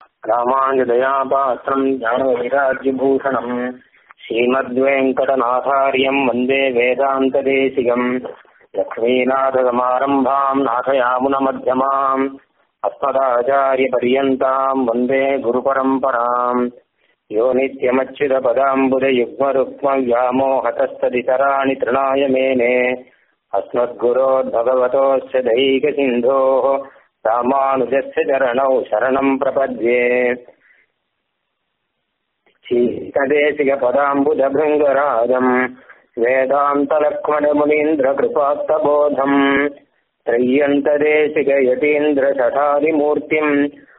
ராமாஞ்சதயாபாத்திரம் ஞானவைராஜ்யபூஷணம் ஸ்ரீமத்வேங்கடநாதாரியம் வந்தே வேதாந்ததேசிகம் லக்ஷ்மீநாதசமாரம்பாம் நாथयामुनमध्यमाम् अस्मदाचार्यपर्यन्ताम् वन्दे गुरुपरम्पराम् यो नित्यमच्युतपदाम्बुजयुग्मरुक्मव्यामोहतस्तदितराणि तृणाय मेने अस्मद्गुरोद्भगवतोऽस्य दैकसिन्धोः रामानुजस्य चरणौ शरणम् प्रपद्ये शीतदेशिकपदाम्बुजभृङ्गराजम् वेदान्तलक्ष्मणमुनीन्द्रकृपात्तबोधम् त्रय्यन्तदेशिकयतीन्द्रशठादिमूर्तिम्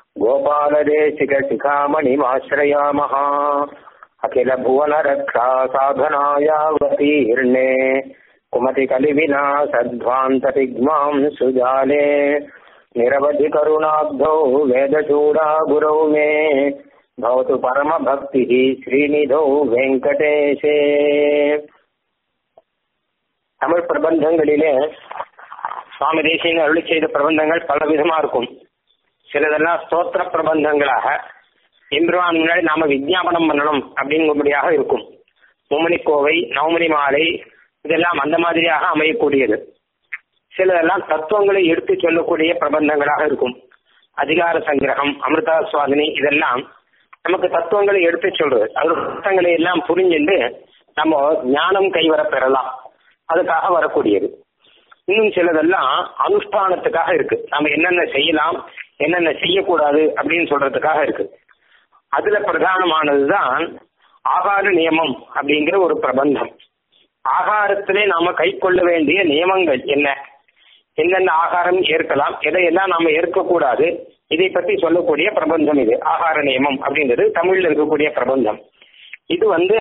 गोपालदेशिकशिखामणिमाश्रयामः अखिलभुवनरक्षा साधनायावतीर्णे कुमतिकलिविना सद्ध्वान्तपिग्माम् सुजाले निरवधिकरुणाब्धौ वेदचूडा गुरौ मे भवतु परमभक्तिः श्रीनिधौ வெங்கடேஷே தமிழ் பிரபந்தங்களிலே சுவாமி தேசியன் அருளி செய்த பிரபந்தங்கள் பல விதமா இருக்கும் சிலதெல்லாம் ஸ்தோத்திர பிரபந்தங்களாக இந்திரவான் முன்னாடி நாம விஜாபனம் பண்ணணும் அப்படிங்கும்படியாக இருக்கும் மும்மணி கோவை நவமணி மாலை இதெல்லாம் அந்த மாதிரியாக அமையக்கூடியது சிலதெல்லாம் தத்துவங்களை எடுத்து சொல்லக்கூடிய பிரபந்தங்களாக இருக்கும் அதிகார சங்கிரகம் அமிர்தா சுவாதினி இதெல்லாம் நமக்கு தத்துவங்களை எடுத்து சொல்றது அது அர்த்தங்களை எல்லாம் புரிஞ்சுட்டு நம்ம ஞானம் கைவர பெறலாம் அதுக்காக வரக்கூடியது இன்னும் சிலதெல்லாம் அனுஷ்டானத்துக்காக இருக்கு நம்ம என்னென்ன செய்யலாம் என்னென்ன செய்யக்கூடாது அப்படின்னு சொல்றதுக்காக இருக்கு அதுல பிரதானமானதுதான் ஆகார நியமம் அப்படிங்கிற ஒரு பிரபந்தம் ஆகாரத்திலே நாம கை கொள்ள வேண்டிய நியமங்கள் என்ன என்னென்ன ஆகாரம் ஏற்கலாம் எதையெல்லாம் நாம ஏற்கக்கூடாது இதை பற்றி சொல்லக்கூடிய பிரபந்தம் இது ஆகார நியமம் அப்படிங்கிறது தமிழ்ல இருக்கக்கூடிய பிரபந்தம் இது வந்து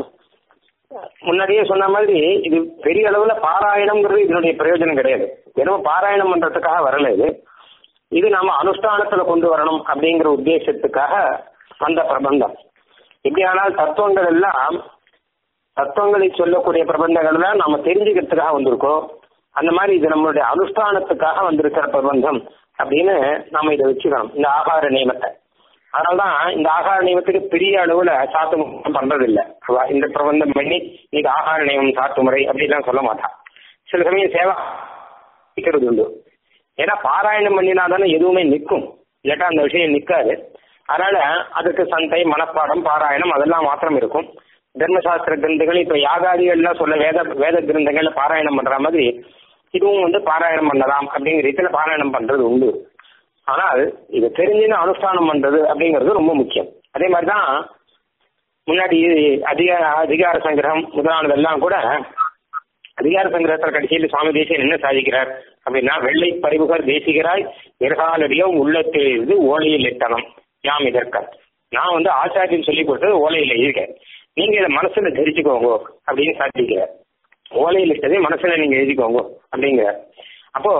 முன்னாடியே சொன்ன மாதிரி இது பெரிய அளவுல பாராயணம்ங்கிறது இதனுடைய பிரயோஜனம் கிடையாது வெறும் பாராயணம் பண்றதுக்காக வரல இது இது நாம அனுஷ்டானத்துல கொண்டு வரணும் அப்படிங்கிற உத்தேசத்துக்காக வந்த பிரபந்தம் இப்படியானால் தத்துவங்கள் எல்லாம் தத்துவங்களை சொல்லக்கூடிய பிரபந்தங்கள் தான் நாம தெரிஞ்சுக்கிறதுக்காக வந்திருக்கோம் அந்த மாதிரி இது நம்மளுடைய அனுஷ்டானத்துக்காக வந்திருக்கிற பிரபந்தம் அப்படின்னு நாம இதை வச்சுக்கணும் இந்த ஆகார நியமத்தை அதனால்தான் இந்த ஆகார நியமத்துக்கு பெரிய அளவுல சாத்து முறை பண்றது இல்ல இந்த பிரபந்தம் பண்ணி இன்னைக்கு ஆகார நியமம் சாத்து முறை அப்படிலாம் சொல்ல மாட்டான் சில சமயம் சேவா உண்டு ஏன்னா பாராயணம் பண்ணினா தானே எதுவுமே நிற்கும் இல்லாட்டா அந்த விஷயம் நிற்காது அதனால அதுக்கு சந்தை மனப்பாடம் பாராயணம் அதெல்லாம் மாத்திரம் இருக்கும் தர்மசாஸ்திர கிரந்தங்கள் இப்ப யாகாதிகள்லாம் சொல்ல வேத வேத கிரந்தங்கள்ல பாராயணம் பண்ற மாதிரி இதுவும் வந்து பாராயணம் பண்ணலாம் அப்படிங்கிற ரீதியில பாராயணம் பண்றது உண்டு ஆனால் இது தெரிஞ்சுன்னு அனுஷ்டானம் பண்றது அப்படிங்கிறது ரொம்ப முக்கியம் அதே மாதிரிதான் முன்னாடி அதிகார அதிகார சங்கிரகம் முதலானதெல்லாம் கூட அதிகார சங்கிரகத்தில் கடைசியில் சுவாமி தேசியன் என்ன சாதிக்கிறார் அப்படின்னா வெள்ளை பறிவுகர் தேசிகராய் நிர்காலடியும் உள்ளத்திலிருந்து ஓலையில் இட்டனம் யாம் இதற்க நான் வந்து ஆச்சாரியன் சொல்லி கொடுத்தது ஓலையில் இருக்கேன் நீங்க இதை மனசுல தெரிச்சுக்கோங்க அப்படின்னு சாதிக்கிறார் ஓலையில் இட்டதை மனசுல நீங்க எழுதிக்கோங்க அப்படிங்கிற அப்போ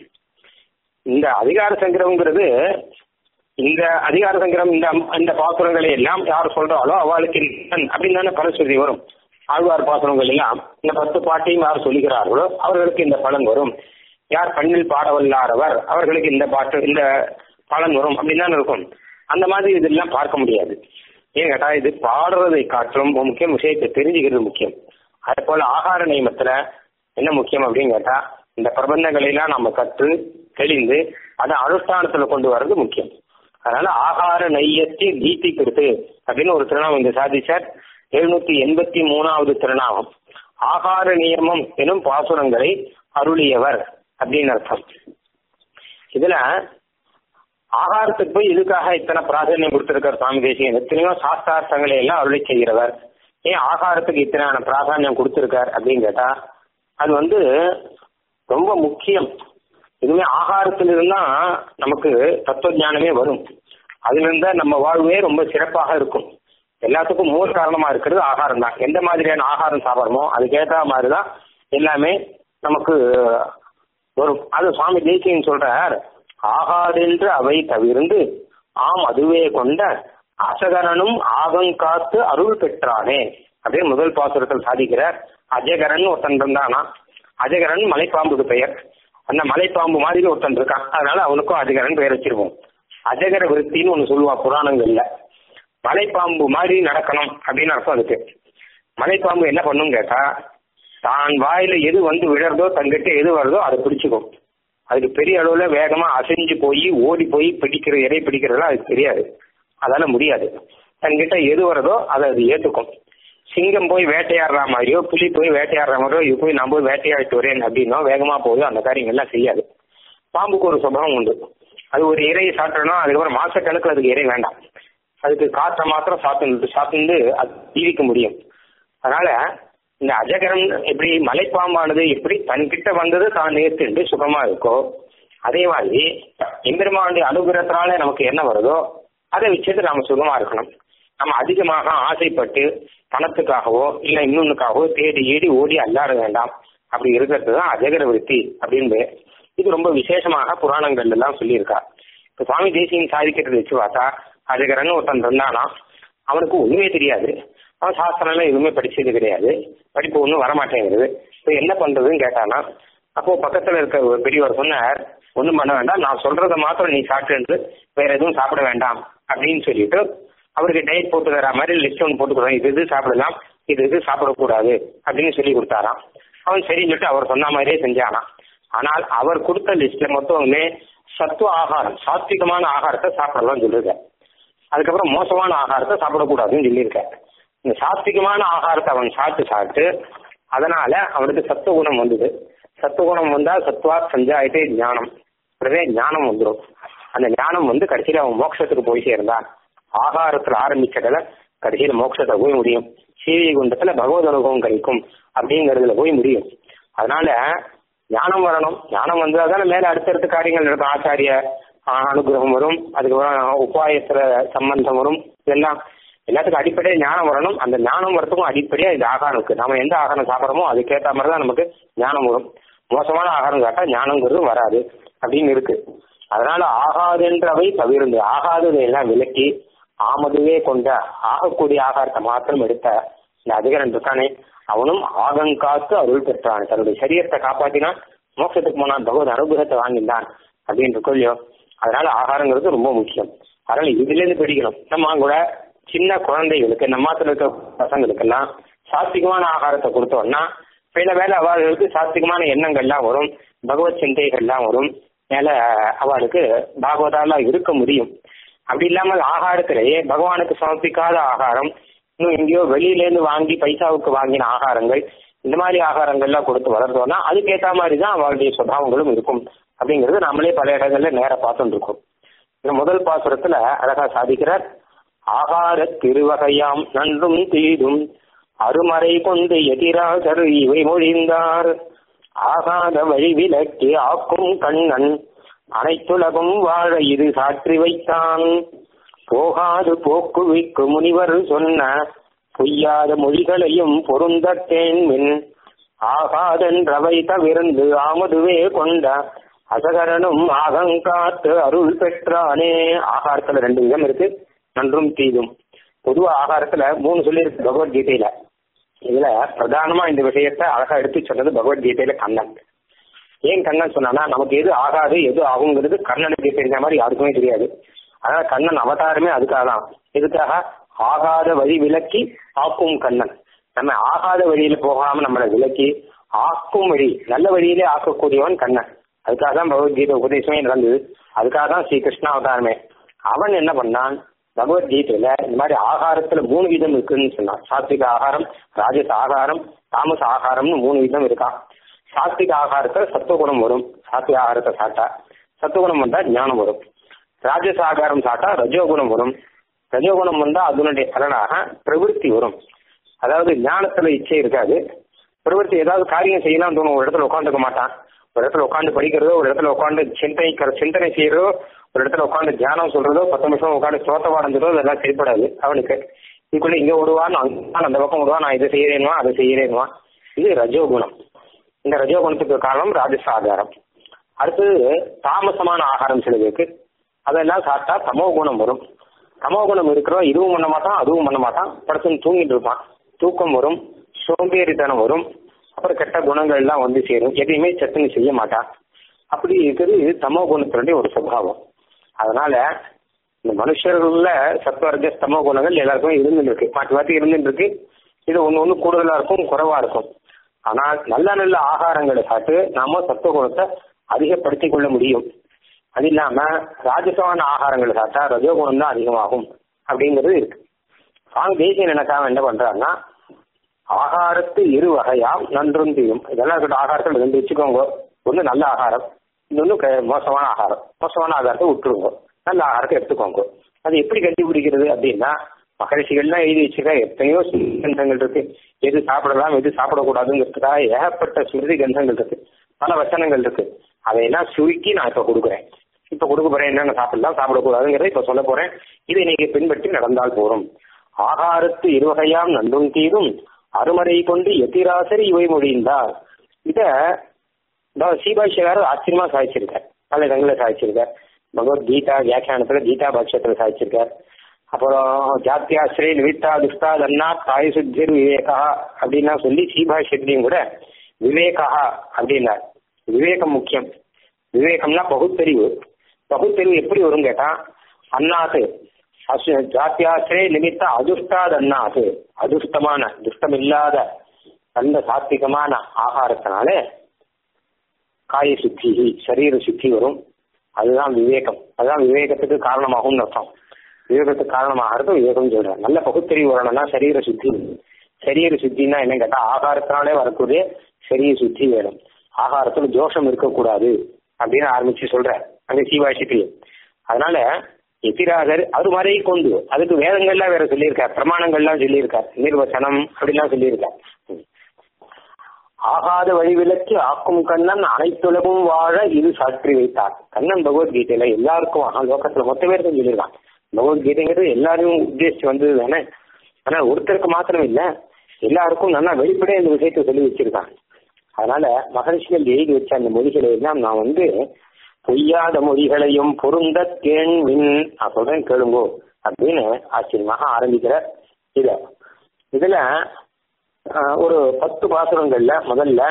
இந்த அதிகார சங்கிரகங்கிறது இந்த அதிகார சங்கிரம் இந்த இந்த பாசுரங்களை எல்லாம் யார் சொல்றாலோ அவளுக்கு அப்படின்னு தானே பலஸ்ருதி வரும் ஆழ்வார் பாசுரங்கள் எல்லாம் இந்த பத்து பாட்டையும் யார் சொல்லுகிறார்களோ அவர்களுக்கு இந்த பலன் வரும் யார் கண்ணில் பாடவல்லாதவர் அவர்களுக்கு இந்த பாட்டு இந்த பலன் வரும் அப்படின்னு தானே இருக்கும் அந்த மாதிரி இதெல்லாம் பார்க்க முடியாது ஏன் கேட்டா இது பாடுறதை காட்டிலும் முக்கியம் விஷயத்தை தெரிஞ்சுக்கிறது முக்கியம் அதே போல ஆகார நியமத்துல என்ன முக்கியம் அப்படின்னு கேட்டா இந்த பிரபந்தங்களை எல்லாம் நம்ம கற்று தெளிந்து அதை அனுஷ்டானத்துல கொண்டு வர்றது முக்கியம் அதனால ஆகார நையத்தை கீதி கொடுத்து அப்படின்னு ஒரு திருநாமம் இங்க சாதிச்சார் எழுநூத்தி எண்பத்தி மூணாவது திருநாமம் ஆகார நியமம் எனும் பாசுரங்களை அருளியவர் அப்படின்னு அர்த்தம் இதுல ஆகாரத்துக்கு போய் இதுக்காக இத்தனை பிராதானியம் கொடுத்திருக்கார் சுவாமி தேசியன் எத்தனையோ சாஸ்திரார்த்தங்களை எல்லாம் அருளை செய்கிறவர் ஏன் ஆகாரத்துக்கு இத்தனை பிராதானியம் கொடுத்திருக்கார் அப்படின்னு கேட்டா அது வந்து ரொம்ப முக்கியம் இதுவுமே ஆகாரத்திலிருந்தா நமக்கு தத்துவ ஞானமே வரும் அதுல இருந்தா நம்ம வாழ்வே ரொம்ப சிறப்பாக இருக்கும் எல்லாத்துக்கும் மூல காரணமா இருக்கிறது ஆகாரம் தான் எந்த மாதிரியான ஆகாரம் சாப்பிட்றோமோ அதுக்கேற்ற மாதிரிதான் எல்லாமே நமக்கு வரும் அது சுவாமி தேசியன் சொல்றார் ஆகாதென்று அவை தவிர்ந்து ஆம் அதுவே கொண்ட அசகரனும் ஆகங்காத்து அருள் பெற்றானே அப்படியே முதல் பாசுரத்தில் சாதிக்கிறார் அஜகரன் ஒருத்தன் இருந்தானா அஜகரன் மலைப்பாம்புக்கு பெயர் அந்த மலைப்பாம்பு மாதிரி ஒருத்தன் இருக்கான் அதனால அவனுக்கும் அஜகரன் பெயர் வச்சிருப்போம் அஜகர விருத்தின்னு ஒண்ணு சொல்லுவா புராணங்கள்ல மலைப்பாம்பு மாதிரி நடக்கணும் அப்படின்னு அர்த்தம் அதுக்கு மலைப்பாம்பு என்ன பண்ணும் கேட்டா தான் வாயில எது வந்து விழறதோ தங்கிட்ட எது வருதோ அதை பிடிச்சுக்கும் அதுக்கு பெரிய அளவுல வேகமா அசைஞ்சு போய் ஓடி போய் பிடிக்கிற இறை பிடிக்கிறதுலாம் அதுக்கு தெரியாது அதால முடியாது தன்கிட்ட எது வருதோ அதை அது ஏத்துக்கும் சிங்கம் போய் வேட்டையாடுற மாதிரியோ புலி போய் வேட்டையாடுற மாதிரியோ இது போய் நான் போய் வேட்டையாடிட்டு வரேன் அப்படின்னா வேகமா போகுது அந்த காரியங்கள்லாம் செய்யாது பாம்புக்கு ஒரு சுபாவம் உண்டு அது ஒரு இறையை சாப்பிட்டோம்னா அதுக்கப்புறம் மாசக்கணக்கில் அதுக்கு இறை வேண்டாம் அதுக்கு காற்றை மாத்திரம் சாப்பிட்டு சாப்பிட்டு அது ஜீவிக்க முடியும் அதனால இந்த அஜகரம் எப்படி மலைப்பாம்பானது எப்படி தன்கிட்ட வந்தது தான் நேர்த்துண்டு சுகமா இருக்கோ அதே மாதிரி எம்பெருமானுடைய அனுகிரகத்தினால நமக்கு என்ன வருதோ அதை வச்சுட்டு நாம சுகமா இருக்கணும் நம்ம அதிகமாக ஆசைப்பட்டு பணத்துக்காகவோ இல்ல இன்னொன்னுக்காகவோ தேடி ஏடி ஓடி அல்லாட வேண்டாம் அப்படி இருக்கிறது தான் அஜகர விருத்தி அப்படின்னு இது ரொம்ப விசேஷமாக புராணங்கள்ல எல்லாம் சொல்லியிருக்கா இப்ப சுவாமி தேசியம் சாதிக்கிறது வச்சு பார்த்தா அஜகரன் ஒருத்தன் இருந்தானா அவனுக்கு ஒண்ணுமே தெரியாது அவன் சாஸ்திரம் எல்லாம் எதுவுமே படிச்சது கிடையாது படிப்பு ஒன்றும் வரமாட்டேங்கிறது இப்போ என்ன பண்றதுன்னு கேட்டானா அப்போ பக்கத்துல இருக்க ஒரு பெரியவர் சொன்னார் ஒன்றும் பண்ண வேண்டாம் நான் சொல்றதை மாத்திரம் நீ சாப்பிட்டு வேற எதுவும் சாப்பிட வேண்டாம் அப்படின்னு சொல்லிட்டு அவருக்கு டயட் போட்டு தர மாதிரி லிஸ்ட் ஒன்று போட்டு கொடுத்தாங்க இது இது சாப்பிடலாம் இது இது சாப்பிடக்கூடாது அப்படின்னு சொல்லி கொடுத்தாராம் அவன் சரின்னு சொல்லிட்டு அவர் சொன்ன மாதிரியே செஞ்சானாம் ஆனால் அவர் கொடுத்த லிஸ்ட்ல மொத்தமே சத்துவ ஆகாரம் சாத்விகமான ஆகாரத்தை சாப்பிடலாம் சொல்லிருக்க அதுக்கப்புறம் மோசமான ஆகாரத்தை சாப்பிடக்கூடாதுன்னு சொல்லியிருக்க இந்த சாத்விகமான ஆகாரத்தை அவன் சாப்பிட்டு சாப்பிட்டு அதனால அவனுக்கு சத்துவ குணம் வந்தது சத்துவ குணம் வந்தா சத்துவா சஞ்சாயிட்டே ஞானம் உடனே ஞானம் வந்துடும் அந்த ஞானம் வந்து கடைசியில அவன் மோட்சத்துக்கு போய் சேர்ந்தான் ஆகாரத்துல ஆரம்பிச்சதுல கடைசியில மோட்சத்தை போய் முடியும் சீவிய குண்டத்துல பகவத் அனுபவம் கிடைக்கும் அப்படிங்கறதுல போய் முடியும் அதனால ஞானம் வரணும் ஞானம் வந்தாதானே மேல அடுத்தடுத்த காரியங்கள் நடக்கும் ஆச்சாரிய அனுகிரகம் வரும் அதுக்கப்புறம் உபாயத்துல சம்பந்தம் வரும் இதெல்லாம் எல்லாத்துக்கும் அடிப்படையா ஞானம் வரணும் அந்த ஞானம் வரத்துக்கும் அடிப்படையா இந்த ஆகாரம் இருக்கு நம்ம எந்த ஆகாரம் சாப்பிட்றோமோ அதுக்கேற்ற மாதிரி தான் நமக்கு ஞானம் வரும் மோசமான ஆகாரம் சாப்பிட்டா ஞானங்கிறது வராது அப்படின்னு இருக்கு அதனால ஆகாதென்றவை தவிர்ந்து ஆகாததை எல்லாம் விலக்கி ஆமதுவே கொண்ட ஆகக்கூடிய ஆகாரத்தை மாத்திரம் எடுத்த இந்த அதிகரன் இருக்கானே அவனும் ஆகங்காத்து அருள் பெற்றான் தன்னுடைய சரீரத்தை காப்பாத்தினான் மோட்சத்துக்கு போனான் பகவத் அனுகிரகத்தை வாங்கினான் அப்படின்னு இருக்கோம் அதனால ஆகாரங்கிறது ரொம்ப முக்கியம் அதனால இதுல இருந்து படிக்கணும் நம்ம கூட சின்ன குழந்தைகளுக்கு நம்மாத்துல இருக்க பசங்களுக்கெல்லாம் சாத்விகமான ஆகாரத்தை கொடுத்தோம்னா சில வேலை அவர்களுக்கு சாத்விகமான எண்ணங்கள்லாம் வரும் பகவத் சிந்தைகள்லாம் வரும் மேல அவளுக்கு பாகவதாலாம் இருக்க முடியும் அப்படி இல்லாமல் ஆகாரத்திலேயே பகவானுக்கு சமர்ப்பிக்காத ஆகாரம் இன்னும் எங்கேயோ வெளியிலேருந்து வாங்கி பைசாவுக்கு வாங்கின ஆகாரங்கள் இந்த மாதிரி ஆகாரங்கள்லாம் கொடுத்து வளர்ந்தோம்னா அதுக்கேற்ற மாதிரி தான் அவளுடைய சுபாவங்களும் இருக்கும் அப்படிங்கிறது நம்மளே பல இடங்கள்ல நேர பார்த்துட்டு இருக்கோம் இந்த முதல் பாசுரத்துல அழகா சாதிக்கிறார் ஆகார திருவகையாம் நன்றும் தீதும் அருமறை கொண்டு எதிராசர் இவை மொழிந்தார் ஆகாத வழி விலக்கி ஆக்கும் கண்ணன் அனைத்துலகும் வாழ இது சாற்றி வைத்தான் போகாது போக்குவிக்கு முனிவர் சொன்ன பொய்யாத மொழிகளையும் பொருந்தத்தேன் மின் ஆகாதென்றவை தவிர்ந்து ஆமதுவே கொண்ட அசகரனும் ஆகங்காத்து அருள் பெற்றானே ஆகாரத்துல ரெண்டு விதம் இருக்கு நன்றும் தீதும் பொதுவா ஆகாரத்துல மூணு சொல்லியிருக்கு பகவத்கீதையில இதுல பிரதானமா இந்த விஷயத்த அழகா எடுத்து சொன்னது பகவத்கீதையில கண்ணன் ஏன் கண்ணன் சொன்னானா நமக்கு எது ஆகாது எது ஆகுங்கிறது கண்ணனுக்கு தெரிஞ்ச மாதிரி யாருக்குமே தெரியாது அதனால கண்ணன் அவதாரமே அதுக்காக தான் எதுக்காக ஆகாத வழி விலக்கி ஆக்கும் கண்ணன் நம்ம ஆகாத வழியில போகாம நம்மளை விலக்கி ஆக்கும் வழி நல்ல வழியிலே ஆக்கக்கூடியவன் கண்ணன் அதுக்காக தான் பகவத்கீதை உபதேசமே நடந்தது அதுக்காக தான் ஸ்ரீ கிருஷ்ணா அவதாரமே அவன் என்ன பண்ணான் பகவத்கீதையில இந்த மாதிரி ஆகாரத்துல மூணு விதம் இருக்குன்னு சொன்னான் சாத்விக ஆகாரம் ராஜச ஆகாரம் தாமச ஆகாரம்னு மூணு விதம் இருக்கான் சாத்விக ஆகாரத்துல சத்துவகுணம் வரும் சாத்விக ஆகாரத்தை சாப்பிட்டா சத்துவகுணம் வந்தா ஞானம் வரும் ராஜச ஆகாரம் சாப்பிட்டா ரஜோகுணம் வரும் ரஜோகுணம் வந்தா அதனுடைய பலனாக பிரவருத்தி வரும் அதாவது ஞானத்துல இச்சை இருக்காது பிரவருத்தி ஏதாவது காரியம் செய்யலாம் தோணும் ஒரு இடத்துல உட்காந்துக்க மாட்டான் ஒரு இடத்துல உட்காந்து படிக்கிறதோ ஒரு இடத்துல உட்காந்து சிந்தனை சிந்தனை செய்யறதோ ஒரு இடத்துல உட்காந்து தியானம் சொல்றதோ பத்து நிமிஷம் உட்காந்து சோத்த வாடந்ததோ அதெல்லாம் சரிப்படாது அவனுக்கு இதுக்குள்ள இங்க விடுவான் அங்க அந்த பக்கம் விடுவான் நான் இதை செய்யறேன்வா அதை செய்யறேன்வா இது ரஜோகுணம் இந்த ரஜோகுணத்துக்கு காரணம் ராஜச ஆகாரம் அடுத்தது தாமசமான ஆகாரம் சில பேருக்கு அதெல்லாம் சாப்பிட்டா தமோ குணம் வரும் தமோ குணம் இருக்கிறவன் இதுவும் பண்ண மாட்டான் அதுவும் பண்ண மாட்டான் படத்துன்னு தூங்கிட்டு இருப்பான் தூக்கம் வரும் சோம்பேறித்தனம் வரும் அப்புறம் கெட்ட குணங்கள் எல்லாம் வந்து சேரும் எதையுமே சட்டுன்னு செய்ய மாட்டான் அப்படி இருக்கிறது தமோ குணத்தினுடைய ஒரு சுபாவம் அதனால இந்த மனுஷர்கள்ல சத்வர்க்க ஸ்தம குணங்கள் எல்லாருக்கும் இருந்துட்டு இருக்கு மாற்றி மாற்றி இருந்துட்டு இருக்கு இது ஒன்று ஒன்று கூடுதலா இருக்கும் குறைவா இருக்கும் ஆனால் நல்ல நல்ல ஆகாரங்களை சாப்பிட்டு நாம சத்துவ குணத்தை அதிகப்படுத்திக் கொள்ள முடியும் அது இல்லாம ராஜசமான ஆகாரங்களை சாப்பிட்டா ரஜோகுணம் தான் அதிகமாகும் அப்படிங்கிறது இருக்கு சுவாமி தேசியன் எனக்காக என்ன பண்றாருன்னா ஆகாரத்து இரு வகையாம் நன்றும் தீரும் இதெல்லாம் இருக்கட்டும் ஆகாரத்தில் ரெண்டு வச்சுக்கோங்க ஒன்று நல்ல ஆகாரம் இன்னொன்று க- மோசமான ஆகாரம் மோசமான ஆகாரத்தை விட்டுருங்க நல்ல ஆகாரத்தை எடுத்துக்கோங்க அது எப்படி கண்டுபிடிக்கிறது அப்படின்னா மகரிஷிகள்லாம் எழுதி வச்சிருக்கா எத்தனையோ ஸ்மிருதி கிரந்தங்கள் இருக்கு எது சாப்பிடலாம் எது சாப்பிடக்கூடாதுங்கிறதுக்காக ஏகப்பட்ட ஸ்மிருதி கிரந்தங்கள் இருக்கு பல வச்சனங்கள் இருக்கு அதையெல்லாம் சுருக்கி நான் இப்ப கொடுக்குறேன் இப்ப கொடுக்க போறேன் என்னென்ன சாப்பிடலாம் சாப்பிடக்கூடாதுங்கிறத இப்ப சொல்ல போறேன் இதை நீங்க பின்பற்றி நடந்தால் போறோம் ஆகாரத்து இருவகையாம் நன்றும் தீரும் அருமறை கொண்டு எத்திராசரி இவை மொழிந்தார் இத இந்த சீபாஷியார் ஆச்சரியமா சாதிச்சிருக்கார் பல இடங்களில் சாதிச்சிருக்கார் பகவத்கீதா வியாக்கியானத்துல கீதா பாஷ்யத்துல சாதிச்சிருக்கார் அப்புறம் ஜாத்தியாசிரே நிவித்தா துஷ்டா தன்னா தாய் சுத்திர் விவேகா அப்படின்னா சொல்லி சீபாஷ்யத்திலையும் கூட விவேகா அப்படின்னார் விவேகம் முக்கியம் விவேகம்னா பகுத்தறிவு பகுத்தறிவு எப்படி வரும் கேட்டா அண்ணாத்து அசு ஜாத்தியாசிரே நிமித்த அதுஷ்டாத் அண்ணாத்து அதுஷ்டமான துஷ்டம் இல்லாத அந்த சாத்விகமான ஆகாரத்தினாலே காய சுத்தி சரீர சுத்தி வரும் அதுதான் விவேகம் அதுதான் விவேகத்துக்கு காரணமாகும்னு அர்த்தம் விவேகத்துக்கு காரணமாகிறது விவேகம் சொல்றேன் நல்ல பகுத்தறிவு வரணும்னா சரீர சுத்தி சரீர சுத்தின்னா என்ன கேட்டா ஆகாரத்தினாலே வரக்கூடிய சரீர சுத்தி வேணும் ஆகாரத்துல ஜோஷம் இருக்கக்கூடாது அப்படின்னு ஆரம்பிச்சு சொல்ற அந்த சீவாஷிக்கு அதனால எதிராகர் அது வரை கொண்டு அதுக்கு வேதங்கள்லாம் வேற சொல்லியிருக்கார் பிரமாணங்கள்லாம் சொல்லியிருக்கார் நிர்வச்சனம் அப்படிலாம் சொல்லியிருக்கார் ஆகாத வழிவிலக்கு ஆக்கும் கண்ணன் அனைத்துலகும் வாழ இது சாற்றி வைத்தார் கண்ணன் பகவத்கீதையில எல்லாருக்கும் ஆனா லோகத்துல மொத்த பேருக்கும் சொல்லியிருக்கான் பகவத்கீதைங்கிறது எல்லாரையும் உத்தேசிச்சு வந்தது தானே ஆனா ஒருத்தருக்கு மாத்திரம் இல்ல எல்லாருக்கும் நல்லா வெளிப்படையா இந்த விஷயத்தை சொல்லி வச்சிருக்கான் அதனால மகரிஷிகள் எழுதி வச்ச அந்த மொழிகளை எல்லாம் நான் வந்து பொய்யாத மொழிகளையும் பொருந்த தேன் வின் நான் சொல்றேன் கேளுங்கோ அப்படின்னு ஆச்சரியமாக ஆரம்பிக்கிற இத இதுல ஆஹ், ஒரு பத்து பாசுரங்கள்ல முதல்ல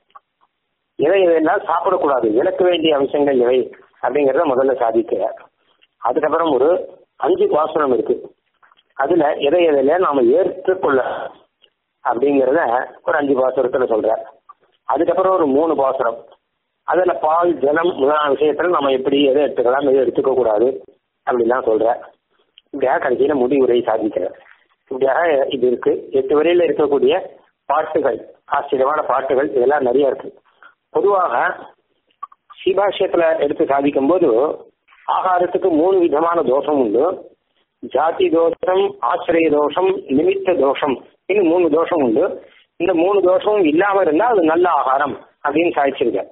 எதை எதையெல்லாம் சாப்பிடக்கூடாது விளக்க வேண்டிய அம்சங்கள் எவை அப்படிங்கறத முதல்ல சாதிக்கிறார் அதுக்கப்புறம் ஒரு அஞ்சு பாசுரம் இருக்கு அதுல எதை எதையில நாம ஏற்றுக்கொள்ள அப்படிங்கறத ஒரு அஞ்சு பாசுரத்துல சொல்ற அதுக்கப்புறம் ஒரு மூணு பாசுரம் அதுல பால் ஜலம் முதலான விஷயத்துல நம்ம எப்படி எதை எடுத்துக்கலாம் எதை எடுத்துக்க கூடாது அப்படிலாம் சொல்ற இப்படியாக கடைசியில முடிவுரை சாதிக்கிற இப்படியாக இது இருக்கு எட்டு வரையில இருக்கக்கூடிய பாட்டுகள் ஆச்சரியமான பாட்டுகள் இதெல்லாம் நிறைய இருக்கு பொதுவாக சிபாஷ்யத்துல எடுத்து சாதிக்கும் போது ஆகாரத்துக்கு மூணு விதமான தோஷம் உண்டு ஜாதி தோஷம் ஆசிரிய தோஷம் நிமித்த தோஷம் இன்னும் மூணு தோஷம் உண்டு இந்த மூணு தோஷமும் இல்லாம இருந்தா அது நல்ல ஆகாரம் அப்படின்னு சாதிச்சிருக்க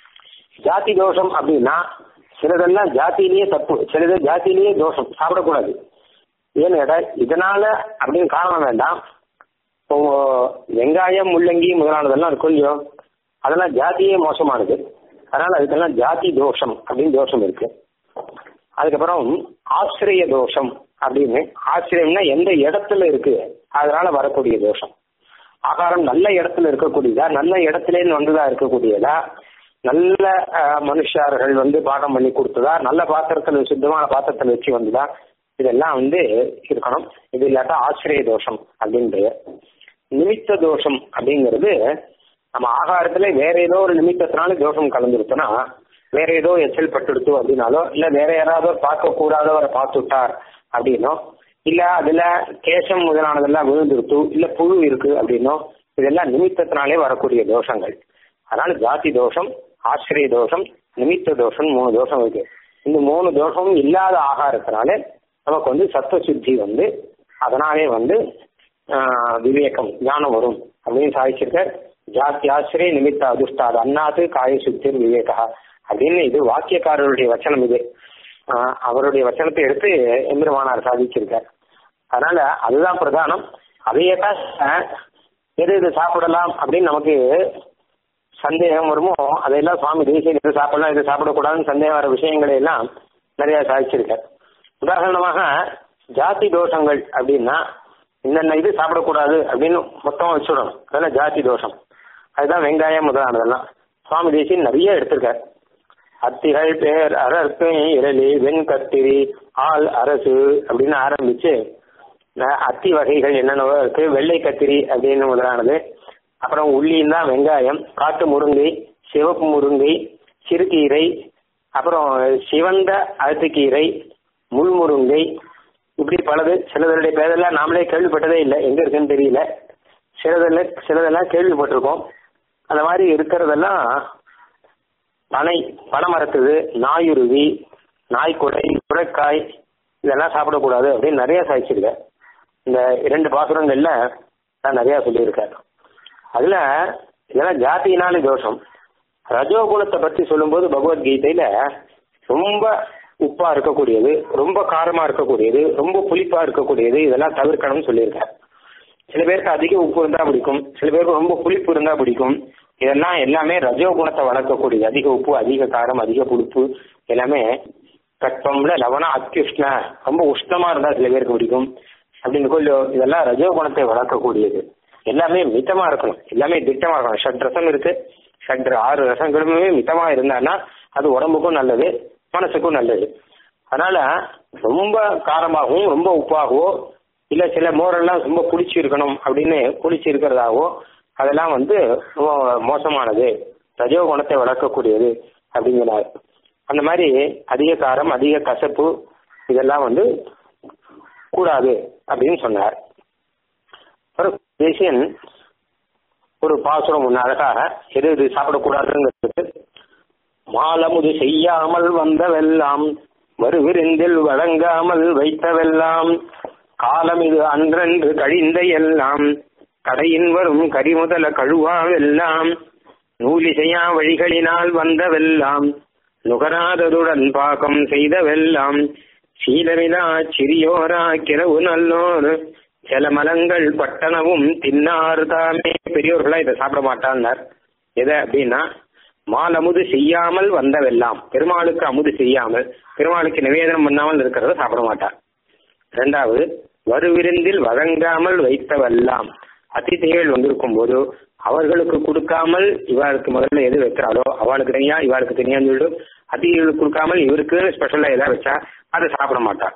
ஜாதி தோஷம் அப்படின்னா சிலதெல்லாம் ஜாதியிலேயே தப்பு சிலது ஜாதியிலேயே தோஷம் சாப்பிடக்கூடாது ஏன்னு கேட்டா இதனால அப்படின்னு காரணம் வேண்டாம் இப்போ வெங்காயம் முள்ளங்கி முதலானதெல்லாம் இருக்கும் இல்லையோ அதெல்லாம் ஜாதியே மோசமானது அதனால அதுக்கெல்லாம் ஜாதி தோஷம் அப்படின்னு தோஷம் இருக்கு அதுக்கப்புறம் ஆசிரிய தோஷம் அப்படின்னு ஆசிரியம்னா எந்த இடத்துல இருக்கு அதனால வரக்கூடிய தோஷம் ஆகாரம் நல்ல இடத்துல இருக்கக்கூடியதா நல்ல இடத்துலேருந்து வந்ததா இருக்கக்கூடியதா நல்ல அஹ், மனுஷார்கள் வந்து பாடம் பண்ணி கொடுத்ததா நல்ல பாத்திரத்துல சுத்தமான பாத்திரத்துல வச்சு வந்ததா இதெல்லாம் வந்து இருக்கணும் இது இல்லாட்டா ஆசிரிய தோஷம் அப்படின்னு பெயர் நிமித்த தோஷம் அப்படிங்கிறது நம்ம ஆகாரத்துல வேற ஏதோ ஒரு நிமித்தத்தினால தோஷம் கலந்துருத்தோம்னா வேற ஏதோ எச்சல் பட்டுடுத்து அப்படின்னாலோ இல்ல வேற யாராவது பார்க்க கூடாதவரை பார்த்துட்டார் அப்படின்னோ இல்ல அதுல கேசம் முதலானதெல்லாம் விழுந்துருத்து இல்ல புழு இருக்கு அப்படின்னோ இதெல்லாம் நிமித்தத்தினாலே வரக்கூடிய தோஷங்கள் அதனால ஜாதி தோஷம் ஆசிரிய தோஷம் நிமித்த தோஷம் மூணு தோஷம் இருக்கு இந்த மூணு தோஷமும் இல்லாத ஆகாரத்தினாலே நமக்கு வந்து சத்துவ சுத்தி வந்து அதனாலே வந்து ஆஹ், விவேகம் ஞானம் வரும் அப்படின்னு சாதிச்சிருக்க ஜாத்தி ஆசிரிய நிமித்த அதிர்ஷ்டாது அண்ணாத்து காய சுத்திர் விவேகா அப்படின்னு இது வாக்கியக்காரருடைய வச்சனம் இது ஆஹ், அவருடைய வச்சனத்தை எடுத்து எம்பெருமானார் சாதிச்சிருக்கார் அதனால அதுதான் பிரதானம் அதையே தான் ஆஹ், எது எது சாப்பிடலாம் அப்படின்னு நமக்கு சந்தேகம் வருமோ அதையெல்லாம் சுவாமி தேசியம் எது சாப்பிடலாம் எது சாப்பிடக்கூடாதுன்னு சந்தேகம் வர விஷயங்களை எல்லாம் நிறைய சாதிச்சிருக்கார் உதாரணமாக ஜாதி தோஷங்கள் அப்படின்னா இன்னென்ன இது சாப்பிடக்கூடாது அப்படின்னு மொத்தமா வச்சுடணும் அதெல்லாம் ஜாதி தோஷம் அதுதான் வெங்காயம் முதலானதெல்லாம் சுவாமி தேசியம் நிறைய எடுத்திருக்கார் அத்திகள் பேர் அரற்கு இரளி வெண் கத்திரி ஆள் அரசு அப்படின்னு ஆரம்பிச்சு அஹ் அத்தி வகைகள் என்னென்னவோ இருக்கு வெள்ளை கத்திரி அப்படின்னு முதலானது அப்புறம் உள்ளின்னா வெங்காயம் காட்டு முருங்கை சிவப்பு முருங்கை சிறுகீரை அப்புறம் சிவந்த அழுத்துக்கீரை முள்முருங்கை இப்படி பலது சிலதனுடைய பேரெல்லாம் நாமளே கேள்விப்பட்டதே இல்லை எங்க இருக்குன்னு தெரியல சிலதெல்லாம் சிலதெல்லாம் கேள்விப்பட்டிருக்கோம் அந்த மாதிரி இருக்கிறதெல்லாம் பனை பனைமரத்துது நாயுருவி நாய்க்குடை சுரைக்காய் இதெல்லாம் சாப்பிடக்கூடாது அப்படின்னு நிறைய சாதிச்சிருக்கேன் இந்த இரண்டு பாசுரங்கள்ல நான் நிறைய சொல்லியிருக்கேன் அதுல இதெல்லாம் ஜாதியினால தோஷம் ரஜோகுணத்தை பத்தி சொல்லும்போது பகவத்கீதையில ரொம்ப உப்பா இருக்கக்கூடியது ரொம்ப காரமா இருக்கக்கூடியது ரொம்ப புளிப்பா இருக்கக்கூடியது இதெல்லாம் தவிர்க்கணும்னு சொல்லியிருக்கேன் சில பேருக்கு அதிக உப்பு இருந்தா பிடிக்கும் சில பேருக்கு ரொம்ப புளிப்பு இருந்தா பிடிக்கும் இதெல்லாம் எல்லாமே ரஜோகுணத்தை வளர்க்கக்கூடியது அதிக உப்பு அதிக காரம் அதிக புளிப்பு எல்லாமே கட்பம்ல லவணம் அத்யுஷ்ண ரொம்ப உஷ்ணமா இருந்தா சில பேருக்கு பிடிக்கும் அப்படின்னு சொல்லி இதெல்லாம் ரஜோகுணத்தை வளர்க்கக்கூடியது எல்லாமே மிதமா இருக்கணும் எல்லாமே திட்டமா இருக்கணும் ஷட் ரசம் இருக்கு ஷட் ஆறு ரசங்களுமே மிதமா இருந்தான்னா அது உடம்புக்கும் நல்லது மனசுக்கும் நல்லது அதனால ரொம்ப காரமாகவும் ரொம்ப உப்பாகவோ இல்ல சில மோரெல்லாம் ரொம்ப புளிச்சு இருக்கணும் அப்படின்னு புளிச்சு இருக்கிறதாவோ அதெல்லாம் வந்து ரொம்ப மோசமானது ரஜோகுணத்தை வளர்க்கக்கூடியது அப்படிங்கிறார் அந்த மாதிரி அதிக காரம் அதிக கசப்பு இதெல்லாம் வந்து கூடாது அப்படின்னு சொன்னார் அப்புறம் தேசியன் ஒரு பாசுரம் ஒன்று அழகாக எது எது சாப்பிடக்கூடாதுங்கிறது மாலமுது செய்யாமல் வந்தவெல்லாம் வருவிருந்தில் வழங்காமல் வைத்தவெல்லாம் காலம் இது அன்றென்று கழிந்த எல்லாம் கடையின் வரும் கரிமுதல கழுவாவெல்லாம் நூலிசையா வழிகளினால் வந்தவெல்லாம் நுகராததுடன் பாகம் செய்தவெல்லாம் சீலமிலா சிறியோரா கிரவு நல்லோர் சில மலங்கள் பட்டணமும் தின்னார் தாமே பெரியோர்களா இதை சாப்பிட மாட்டான்னார் எதை அப்படின்னா மால் அமுது செய்யாமல் வந்தவெல்லாம் பெருமாளுக்கு அமுது செய்யாமல் பெருமாளுக்கு நிவேதனம் பண்ணாமல் இருக்கிறத சாப்பிட மாட்டார் ரெண்டாவது வருவிருந்தில் வழங்காமல் வைத்தவெல்லாம் அதிதிகள் வந்திருக்கும் போது அவர்களுக்கு கொடுக்காமல் இவளுக்கு முதல்ல எது வைக்கிறாளோ அவளுக்கு தனியா இவளுக்கு தனியான்னு சொல்லிட்டு அதிதிகளுக்கு கொடுக்காமல் இவருக்கு ஸ்பெஷலா ஏதாவது வச்சா அதை சாப்பிட மாட்டார்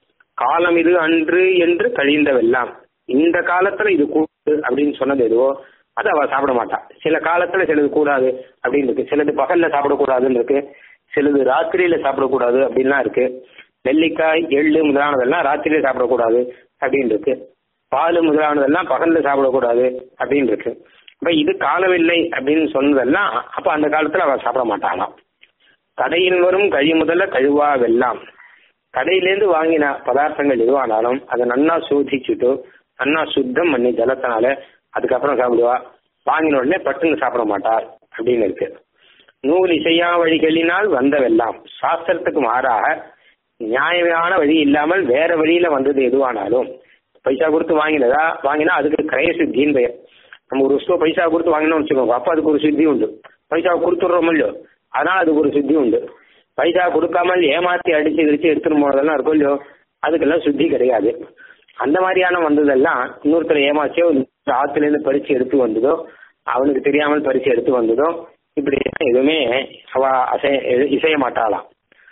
காலம் இது அன்று என்று கழிந்தவெல்லாம் இந்த காலத்துல இது கூடு அப்படின்னு சொன்னது எதுவோ அது அவ சாப்பிட மாட்டா சில காலத்துல சிலது கூடாது அப்படின்னு இருக்கு சிலது பகல்ல சாப்பிடக்கூடாதுன்னு இருக்கு சிலது ராத்திரியில சாப்பிடக்கூடாது அப்படின்லாம் இருக்கு நெல்லிக்காய் எள்ளு முதலானதெல்லாம் ராத்திரியில சாப்பிடக்கூடாது அப்படின்னு இருக்கு பால் முதலானதெல்லாம் பகல்ல சாப்பிடக்கூடாது அப்படின்னு இருக்கு அப்ப இது காலமில்லை அப்படின்னு சொன்னதெல்லாம் அப்ப அந்த காலத்துல அவ சாப்பிட மாட்டாளாம் கடையில் வரும் கழி முதல்ல கழுவா வெல்லாம் கடையிலேருந்து வாங்கின பதார்த்தங்கள் எதுவானாலும் அதை நன்னா சோதிச்சுட்டு நன்னா சுத்தம் பண்ணி ஜலத்தினால அதுக்கப்புறம் சாப்பிடுவா வாங்கின உடனே பட்டுன்னு சாப்பிட மாட்டார் அப்படின்னு இருக்கு நூல் இசையா வழிகளினால் வந்தவெல்லாம் சாஸ்திரத்துக்கு மாறாக நியாயமான வழி இல்லாமல் வேற வழியில வந்தது எதுவானாலும் பைசா கொடுத்து வாங்கினதா வாங்கினா அதுக்கு கிரய சித்தின்னு பெயர் நம்ம ஒரு வஸ்துவை பைசா கொடுத்து வாங்கினோம்னு வச்சுக்கோங்க அப்ப அதுக்கு ஒரு சித்தி உண்டு பைசா கொடுத்துடுறோம் இல்லையோ அதனால அதுக்கு ஒரு சித்தி உண்டு பைசா கொடுக்காமல் ஏமாத்தி அடிச்சு கிடிச்சு எடுத்துட்டு போனதெல்லாம் இருக்கும் இல்லையோ அதுக்கெல்லாம் சுத்தி கிடையாது அந்த மாதிரியான வந்ததெல்லாம் இன்னொருத்தர் ஏமாச்சியோ ஆத்துல இருந்து பறிச்சு எடுத்து வந்ததோ அவனுக்கு தெரியாமல் பறிச்சு எடுத்து வந்ததோ இப்படி எதுவுமே அவ அசை இசைய மாட்டாளாம்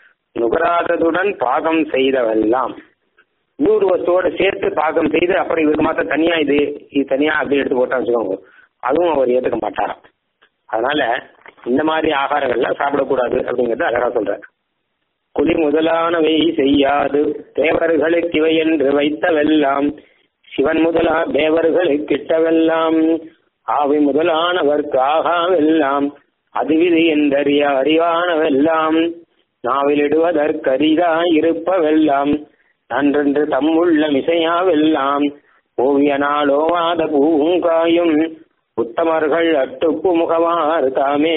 நுகராததுடன் பாகம் செய்தவெல்லாம் நூறு வஸ்துவோட சேர்த்து பாகம் செய்து அப்புறம் இவருக்கு மாத்திரம் தனியா இது இது தனியா அப்படி எடுத்து போட்டா வச்சுக்கோங்க அதுவும் அவர் ஏத்துக்க மாட்டாராம் அதனால இந்த மாதிரி ஆகாரங்கள்லாம் சாப்பிடக்கூடாது அப்படிங்கறது அழகா சொல்ற குழி முதலானவை செய்யாது தேவர்களுக்கு இவை என்று வைத்தவெல்லாம் சிவன் முதலா தேவர்களுக்கு கிட்டவெல்லாம் ஆவி முதலானவர்க்கு ஆகாவெல்லாம் அதுவிதி என்றறிய அறிவானவெல்லாம் நாவிலிடுவதற்கரிதா இருப்பவெல்லாம் நன்றென்று தம்முள்ள மிசையாவெல்லாம் ஓவியனாலோவாத பூங்காயும் உத்தமர்கள் அட்டுப்பு முகவார் தாமே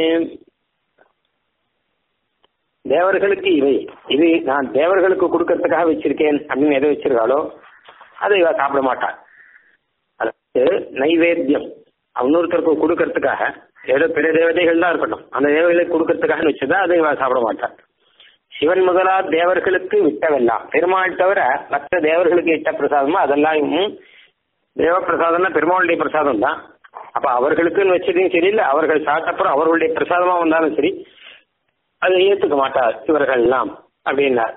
தேவர்களுக்கு இவை இது நான் தேவர்களுக்கு கொடுக்கறதுக்காக வச்சிருக்கேன் அப்படின்னு எதை வச்சிருக்காளோ அதை இவ சாப்பிட மாட்டாள் அதாவது நைவேத்தியம் இன்னொருத்தருக்கு கொடுக்கறதுக்காக ஏதோ பிற தேவதைகள் தான் இருக்கட்டும் அந்த தேவதைகளுக்கு கொடுக்கறதுக்காக வச்சதா அதை இவ சாப்பிட மாட்டாள் சிவன் முதலா தேவர்களுக்கு விட்டவெல்லாம் பெருமாள் தவிர மற்ற தேவர்களுக்கு இட்ட பிரசாதமோ அதெல்லாம் தேவ பிரசாதம்னா பெருமாளுடைய பிரசாதம் தான் அப்ப அவர்களுக்குன்னு வச்சதையும் சரி இல்லை அவர்கள் சாப்பிட்டப்புறம் அவர்களுடைய பிரசாதமா வந்தாலும் சரி அதை ஏத்துக்க மாட்டார் இவர்கள் எல்லாம் அப்படின்னார்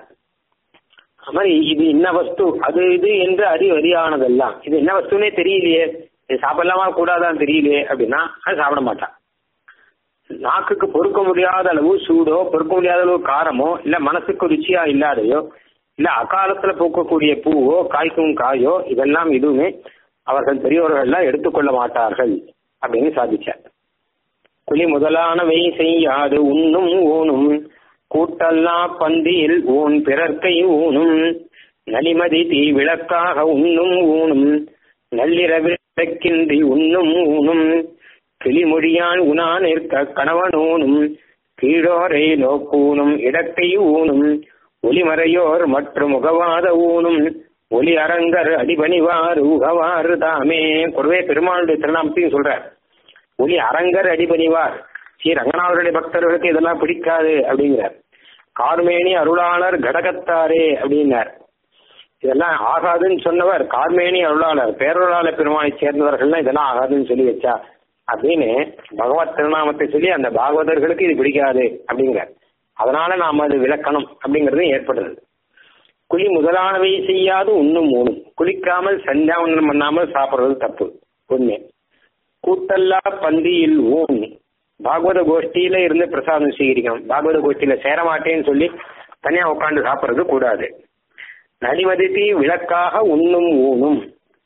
அது மாதிரி இது என்ன வஸ்து அது இது என்று அறி அறியானதெல்லாம் இது என்ன வஸ்துனே தெரியலையே இது சாப்பிடலாமா கூடாதான்னு தெரியலையே அப்படின்னா அது சாப்பிட மாட்டான் நாக்குக்கு பொறுக்க முடியாத அளவு சூடோ பொறுக்க முடியாத அளவு காரமோ இல்ல மனசுக்கு ருச்சியா இல்லாதையோ இல்ல அகாலத்துல பூக்கக்கூடிய பூவோ காய்க்கும் காயோ இதெல்லாம் எதுவுமே அவர்கள் பெரியவர்கள் எல்லாம் எடுத்துக்கொள்ள மாட்டார்கள் அப்படின்னு சாதிச்சார் குழி முதலானவை செய்யாது உண்ணும் ஊனும் கூட்டல்லா பந்தியில் ஊன் பிறர்க்கை ஊனும் நலிமதி தீ விளக்காக உண்ணும் ஊனும் நள்ளிரவிளக்கின்றி உண்ணும் ஊனும் கிளிமொழியான் உணா நிற்க கணவனூனும் கீழோரை நோக்கூனும் இடக்கை ஊனும் ஒளிமறையோர் மற்றும் முகவாத ஊனும் ஒளி அரங்கர் அடிபணிவார் உகவாறு தாமே குருவே பெருமாளுடைய திருநாமத்தையும் சொல்றார் ஒளி அரங்கர் அடிபணிவார் ஸ்ரீ ரங்கநாதருடைய பக்தர்களுக்கு இதெல்லாம் பிடிக்காது அப்படிங்கிறார் கார்மேனி அருளாளர் கடகத்தாரே அப்படின்னார் இதெல்லாம் ஆகாதுன்னு சொன்னவர் கார்மேனி அருளாளர் பேரருளாளர் பெருமானை சேர்ந்தவர்கள்லாம் இதெல்லாம் ஆகாதுன்னு சொல்லி வச்சா அப்படின்னு பகவத் திருநாமத்தை சொல்லி அந்த பாகவதர்களுக்கு இது பிடிக்காது அப்படிங்கிறார் அதனால நாம அது விளக்கணும் அப்படிங்கறதும் ஏற்படுறது குழி முதலானவை செய்யாது உண்ணும் ஊனும் குளிக்காமல் சந்தியாவந்தனம் பண்ணாமல் சாப்பிடுறது தப்பு ஒண்ணு கூட்டல்லா பந்தியில் ஊன் பாகவத கோஷ்டியில இருந்து பிரசாதம் சுவீகரிக்கணும் பாகவத கோஷ்டியில சேர மாட்டேன்னு சொல்லி தனியா உட்காந்து சாப்பிடுறது கூடாது நடிமதித்தி விளக்காக உண்ணும் ஊனும்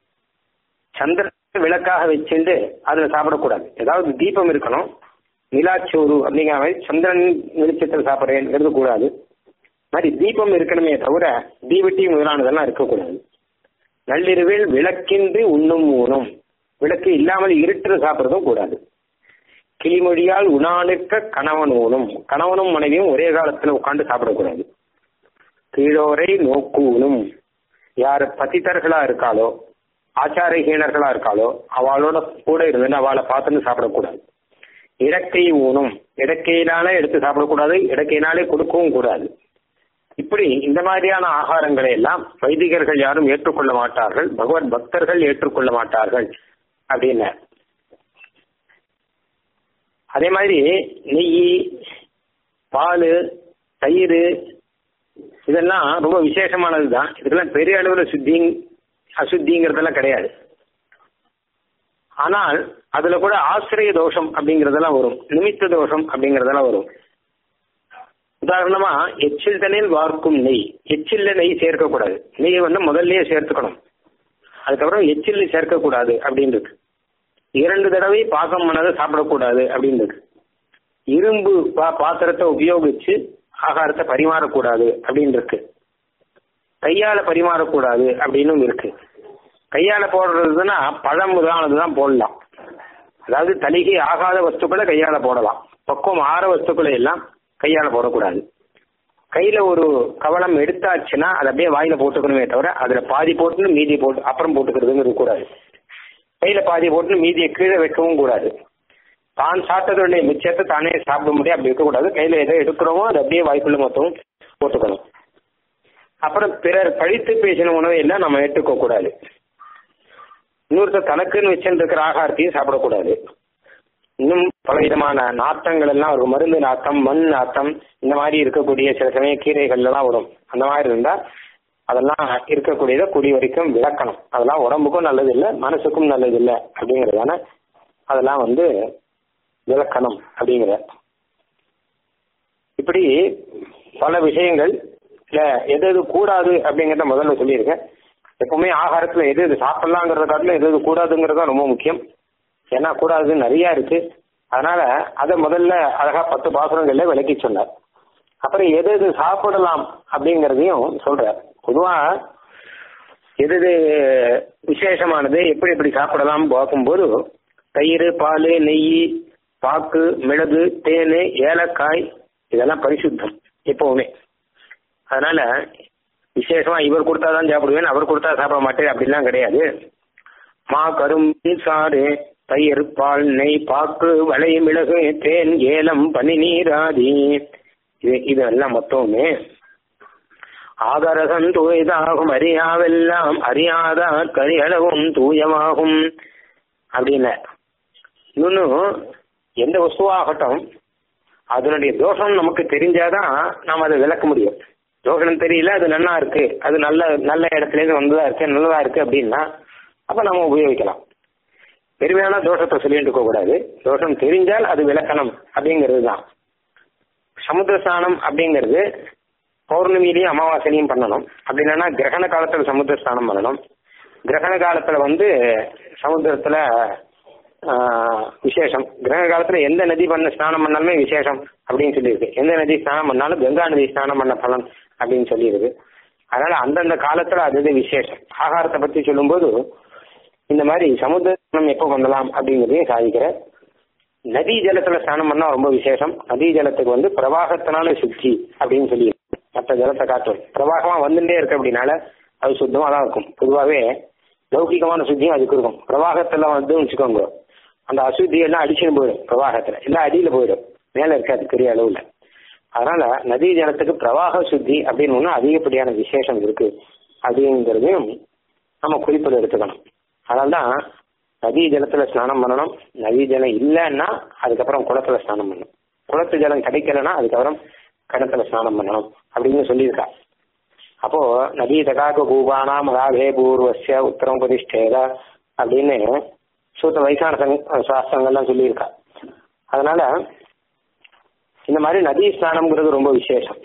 சந்திர விளக்காக வச்சுட்டு அதுல சாப்பிடக்கூடாது ஏதாவது தீபம் இருக்கணும் நிலாச்சோறு அப்படிங்கிற மாதிரி சந்திரன் வெளிச்சத்தில் சாப்பிட்றேங்கிறது கூடாது மாதிரி தீபம் இருக்கணுமே தவிர தீவட்டி முதலானதெல்லாம் இருக்கக்கூடாது நள்ளிரவில் விளக்கின்றி உண்ணும் ஊனும் விளக்கு இல்லாமல் இருட்டு சாப்பிட்றதும் கூடாது கிளிமொழியால் உணானுக்க கணவன் ஊனும் கணவனும் மனைவியும் ஒரே காலத்துல உட்காந்து சாப்பிடக்கூடாது கீழோரை நோக்கூனும் யார் பதித்தர்களா இருக்காளோ ஆச்சாரஹீனர்களா இருக்காளோ அவளோட கூட இருந்து அவளை பார்த்துன்னு சாப்பிடக்கூடாது இடக்கை ஊனும் இடக்கையினால எடுத்து சாப்பிடக்கூடாது இடக்கையினாலே கொடுக்கவும் கூடாது இப்படி இந்த மாதிரியான ஆகாரங்களை எல்லாம் வைதிகர்கள் யாரும் ஏற்றுக்கொள்ள மாட்டார்கள் பகவத் பக்தர்கள் ஏற்றுக்கொள்ள மாட்டார்கள் அப்படின்னு அதே மாதிரி நெய் பால் தயிர் இதெல்லாம் ரொம்ப விசேஷமானது தான் இதுக்கெல்லாம் பெரிய அளவில் சுத்தி அசுத்திங்கிறதெல்லாம் கிடையாது ஆனால் அதுல கூட ஆசிரிய தோஷம் அப்படிங்கறதெல்லாம் வரும் நிமித்த தோஷம் அப்படிங்கறதெல்லாம் வரும் உதாரணமா எச்சில் தனில் வார்க்கும் நெய் எச்சில்ல நெய் சேர்க்கக்கூடாது நெய் வந்து முதல்லயே சேர்த்துக்கணும் அதுக்கப்புறம் எச்சில் சேர்க்கக்கூடாது அப்படின்னு இருக்கு இரண்டு தடவை பாகம் பண்ணதை சாப்பிடக்கூடாது அப்படின்னு இருக்கு இரும்பு பா பாத்திரத்தை உபயோகிச்சு ஆகாரத்தை பரிமாறக்கூடாது அப்படின்னு இருக்கு கையால பரிமாறக்கூடாது அப்படின்னும் இருக்கு கையால போடுறதுன்னா பழம் முதலானதுதான் போடலாம் அதாவது தலிகை ஆகாத வஸ்துக்களை கையால போடலாம் பக்குவம் ஆற வஸ்துக்களை எல்லாம் கையால போடக்கூடாது கையில ஒரு கவலம் எடுத்தாச்சுன்னா அதை அப்படியே வாயில போட்டுக்கணுமே தவிர அதுல பாதி போட்டுன்னு மீதி போட்டு அப்புறம் போட்டுக்கிறதுங்கிறது கூடாது கையில பாதி போட்டுன்னு மீதியை கீழே வைக்கவும் கூடாது தான் சாப்பிட்டதுடைய மிச்சத்தை தானே சாப்பிட முடியும் அப்படி இருக்கக்கூடாது கையில எதை எடுக்கிறோமோ அதை அப்படியே வாய்க்குள்ள மொத்தம் போட்டுக்கணும் அப்புறம் பிறர் பழித்து பேசின உணவை எல்லாம் நம்ம ஏற்றுக்க கூடாது இன்னொருத்தர் தனக்குன்னு வச்சுட்டு இருக்கிற ஆகாரத்தையும் சாப்பிடக்கூடாது இன்னும் பல விதமான நாத்தங்கள் எல்லாம் ஒரு மருந்து நாத்தம் மண் நாத்தம் இந்த மாதிரி இருக்கக்கூடிய சில சமய கீரைகள் எல்லாம் வரும் அந்த மாதிரி இருந்தா அதெல்லாம் இருக்கக்கூடியதை கூடிய வரைக்கும் விளக்கணும் அதெல்லாம் உடம்புக்கும் நல்லது இல்லை மனசுக்கும் நல்லது இல்லை அப்படிங்கிறதான அதெல்லாம் வந்து விளக்கணும் அப்படிங்கிற இப்படி பல விஷயங்கள் இல்ல எது எது கூடாது அப்படிங்கிறத முதல்ல சொல்லியிருக்கேன் எப்பவுமே ஆகாரத்துல எது எது சாப்பிடலாங்கிறத காட்டிலும் எது எது கூடாதுங்கிறது தான் ரொம்ப முக்கியம் ஏன்னா கூடாது நிறைய இருக்கு அதனால அதை முதல்ல அழகா பத்து பாசுரங்கள்ல விளக்கி சொன்னார் அப்புறம் எது எது சாப்பிடலாம் அப்படிங்கிறதையும் சொல்றார் பொதுவா எது எது விசேஷமானது எப்படி எப்படி சாப்பிடலாம் பார்க்கும்போது தயிர் பால் நெய் பாக்கு மிளகு தேன் ஏலக்காய் இதெல்லாம் பரிசுத்தம் எப்பவுமே அதனால விசேஷமா இவர் கொடுத்தாதான் சாப்பிடுவேன் அவர் கொடுத்தா சாப்பிட மாட்டேன் அப்படிலாம் கிடையாது மா கரும்பு சாறு தயிர் பால் நெய் பாக்கு வளை மிளகு தேன் ஏலம் பனி நீராதி இது இதெல்லாம் மொத்தமுமே ஆதரசம் தூயதாகும் அறியாவெல்லாம் அறியாத கரியளவும் தூயமாகும் அப்படின்னு இன்னொன்னு எந்த வஸ்துவாகட்டும் அதனுடைய தோஷம் நமக்கு தெரிஞ்சாதான் நாம் அதை விளக்க முடியும் தோஷம் தெரியல அது நல்லா இருக்கு அது நல்ல நல்ல இடத்துல இருந்து வந்ததா இருக்கு நல்லதா இருக்கு அப்படின்னா அப்ப நம்ம உபயோகிக்கலாம் பெருமையான தோஷத்தை சொல்லிட்டு இருக்க கூடாது தோஷம் தெரிஞ்சால் அது விளக்கணும் அப்படிங்கிறது தான் சமுத்திர ஸ்நானம் அப்படிங்கிறது பௌர்ணமியிலையும் அமாவாசையிலையும் பண்ணணும் அப்படி இல்லைன்னா கிரகண காலத்துல சமுத்திர ஸ்நானம் பண்ணணும் கிரகண காலத்துல வந்து சமுத்திரத்துல ஆஹ், விசேஷம் கிரகண காலத்துல எந்த நதி பண்ண ஸ்நானம் பண்ணாலுமே விசேஷம் அப்படின்னு சொல்லியிருக்கு எந்த நதி ஸ்நானம் பண்ணாலும் கங்கா நதி ஸ்நானம் பண்ண பலன் அப்படின்னு சொல்லியிருக்கு அதனால அந்தந்த காலத்துல அது இது விசேஷம் ஆகாரத்தை பத்தி சொல்லும்போது இந்த மாதிரி சமுத்திர ஸ்நானம் எப்போ பண்ணலாம் அப்படிங்கிறதையும் சாதிக்கிற நதி ஜலத்துல ஸ்நானம் பண்ணா ரொம்ப விசேஷம் நதி ஜலத்துக்கு வந்து பிரவாகத்தினால சுத்தி அப்படின்னு சொல்லி மற்ற ஜலத்தை காட்டும் பிரவாகமா வந்துட்டே இருக்கு அப்படின்னால அது சுத்தமா தான் இருக்கும் பொதுவாகவே லௌகிகமான சுத்தியும் அதுக்கு இருக்கும் பிரவாகத்துல வந்து வச்சுக்கோங்க அந்த அசுத்தி எல்லாம் அடிச்சுன்னு போயிடும் பிரவாகத்துல எல்லாம் அடியில போயிடும் மேல இருக்காது பெரிய அளவுல அதனால நதி ஜலத்துக்கு பிரவாக சுத்தி அப்படின்னு ஒண்ணு அதிகப்படியான விசேஷம் இருக்கு அப்படிங்கிறதையும் நம்ம குறிப்பில் எடுத்துக்கணும் அதனால்தான் நதி ஜலத்துல ஸ்நானம் பண்ணணும் நதி ஜலம் இல்லைன்னா அதுக்கப்புறம் குளத்துல ஸ்நானம் பண்ணணும் குளத்து ஜலம் கிடைக்கலன்னா அதுக்கப்புறம் கிணத்துல ஸ்நானம் பண்ணணும் அப்படின்னு சொல்லியிருக்கா அப்போ நதி தகாக பூபானாம் ராகே பூர்வசிய உத்தரமுபதிஷ்டேத அப்படின்னு சூத்த வைசான சங்க சாஸ்திரங்கள்லாம் சொல்லியிருக்கா அதனால இந்த மாதிரி நதி ஸ்நானம்ங்கிறது ரொம்ப விசேஷம்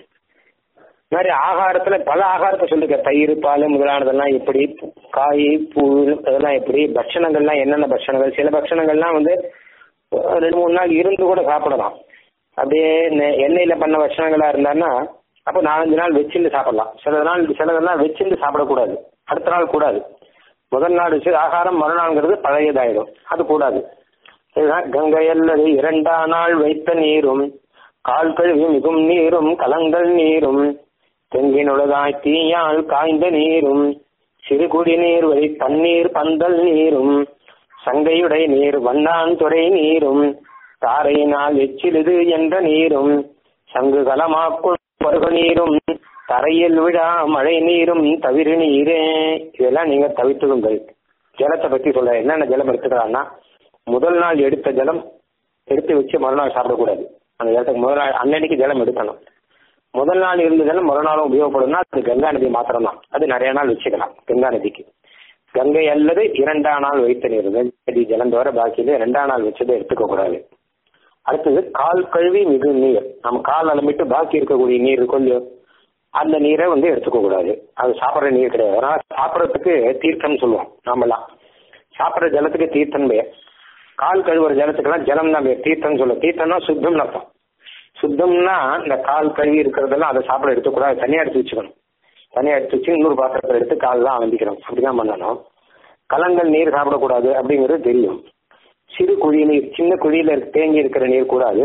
இந்த மாதிரி ஆகாரத்துல பல ஆகாரத்தை சொல்லிருக்க தயிர் பால் முதலானதெல்லாம் எப்படி காய் பூ இதெல்லாம் எப்படி பட்சணங்கள்லாம் என்னென்ன பட்சணங்கள் சில பட்சணங்கள்லாம் வந்து அஹ், ரெண்டு மூணு நாள் இருந்து கூட சாப்பிடலாம் அப்படியே நெ- எண்ணெயில பண்ண பட்சணங்களா இருந்தான்னா அப்போ நாலஞ்சு நாள் வச்சிருந்து சாப்பிடலாம் சில நாள் சிலதெல்லாம் வச்சிருந்து சாப்பிடக்கூடாது அடுத்த நாள் கூடாது முதல் நாள் வச்சு ஆகாரம் மறுநாள்ங்கிறது பழையதாயிடும் அது கூடாது இதுதான் கங்கை அல்லது இரண்டா நாள் வைத்த நீரும் கால் கழுவி மிகும் நீரும் கலங்கள் நீரும் தெங்கினுள்ளதாய் தீயால் காய்ந்த நீரும் சிறு குடி நீர் வழி தண்ணீர் பந்தல் நீரும் சங்கையுடை நீர் வண்ணான் துறை நீரும் தாரையினால் எச்சிலுது என்ற நீரும் சங்கு கலமாக்குள் பருக நீரும் தரையில் விழா மழை நீரும் தவிர நீரே இதெல்லாம் நீங்க தவிர்த்துக்குங்கள் ஜலத்தை பத்தி சொல்ல என்னென்ன ஜலம் எடுத்துக்கலாம்னா முதல் நாள் எடுத்த ஜலம் எடுத்து வச்சு மறுநாள் சாப்பிடக்கூடாது அந்த ஜலத்துக்கு முதல் நாள் அன்னன்னைக்கு ஜலம் எடுக்கணும் முதல் நாள் இருந்த ஜலம் மறுநாளும் உபயோகப்படும்னா அது கங்கா நதி மாத்திரம் தான் அது நிறைய நாள் வச்சுக்கலாம் கங்கா நதிக்கு கங்கை அல்லது இரண்டாம் நாள் வைத்த நீர் நதி ஜலம் தவிர பாக்கியில இரண்டாம் நாள் வச்சதை எடுத்துக்க கூடாது அடுத்தது கால் கழுவி மிகு நீர் நம்ம கால் அலம்பிட்டு பாக்கி இருக்கக்கூடிய நீர் இருக்கும் இல்லையோ அந்த நீரை வந்து எடுத்துக்க கூடாது அது சாப்பிட்ற நீர் கிடையாது அதனால சாப்பிட்றதுக்கு தீர்த்தம்னு சொல்லுவோம் நாமெல்லாம் சாப்பிட்ற ஜலத்துக்கு தீர்த்தம் பெயர் கால் கழுவுற ஜலத்துக்கெல்லாம் ஜலம் தான் பேர் தீர்த்தம்னு சொல்லுவோம் தீர்த்தம்னா சுத்தம்னு அர்த்தம் சுத்தம்னா இந்த கால் கழுவி இருக்கிறதெல்லாம் அதை சாப்பிட எடுத்துக்கூடாது தனியாக எடுத்து வச்சுக்கணும் தனியாக எடுத்து வச்சு இன்னொரு பாத்திரத்தை எடுத்து கால்லாம் அலம்பிக்கணும் அப்படிதான் பண்ணணும் கலங்கள் நீர் சாப்பிடக்கூடாது அப்படிங்கிறது தெரியும் சிறு குழி நீர் சின்ன குழியில இருக்க- தேங்கி இருக்கிற நீர் கூடாது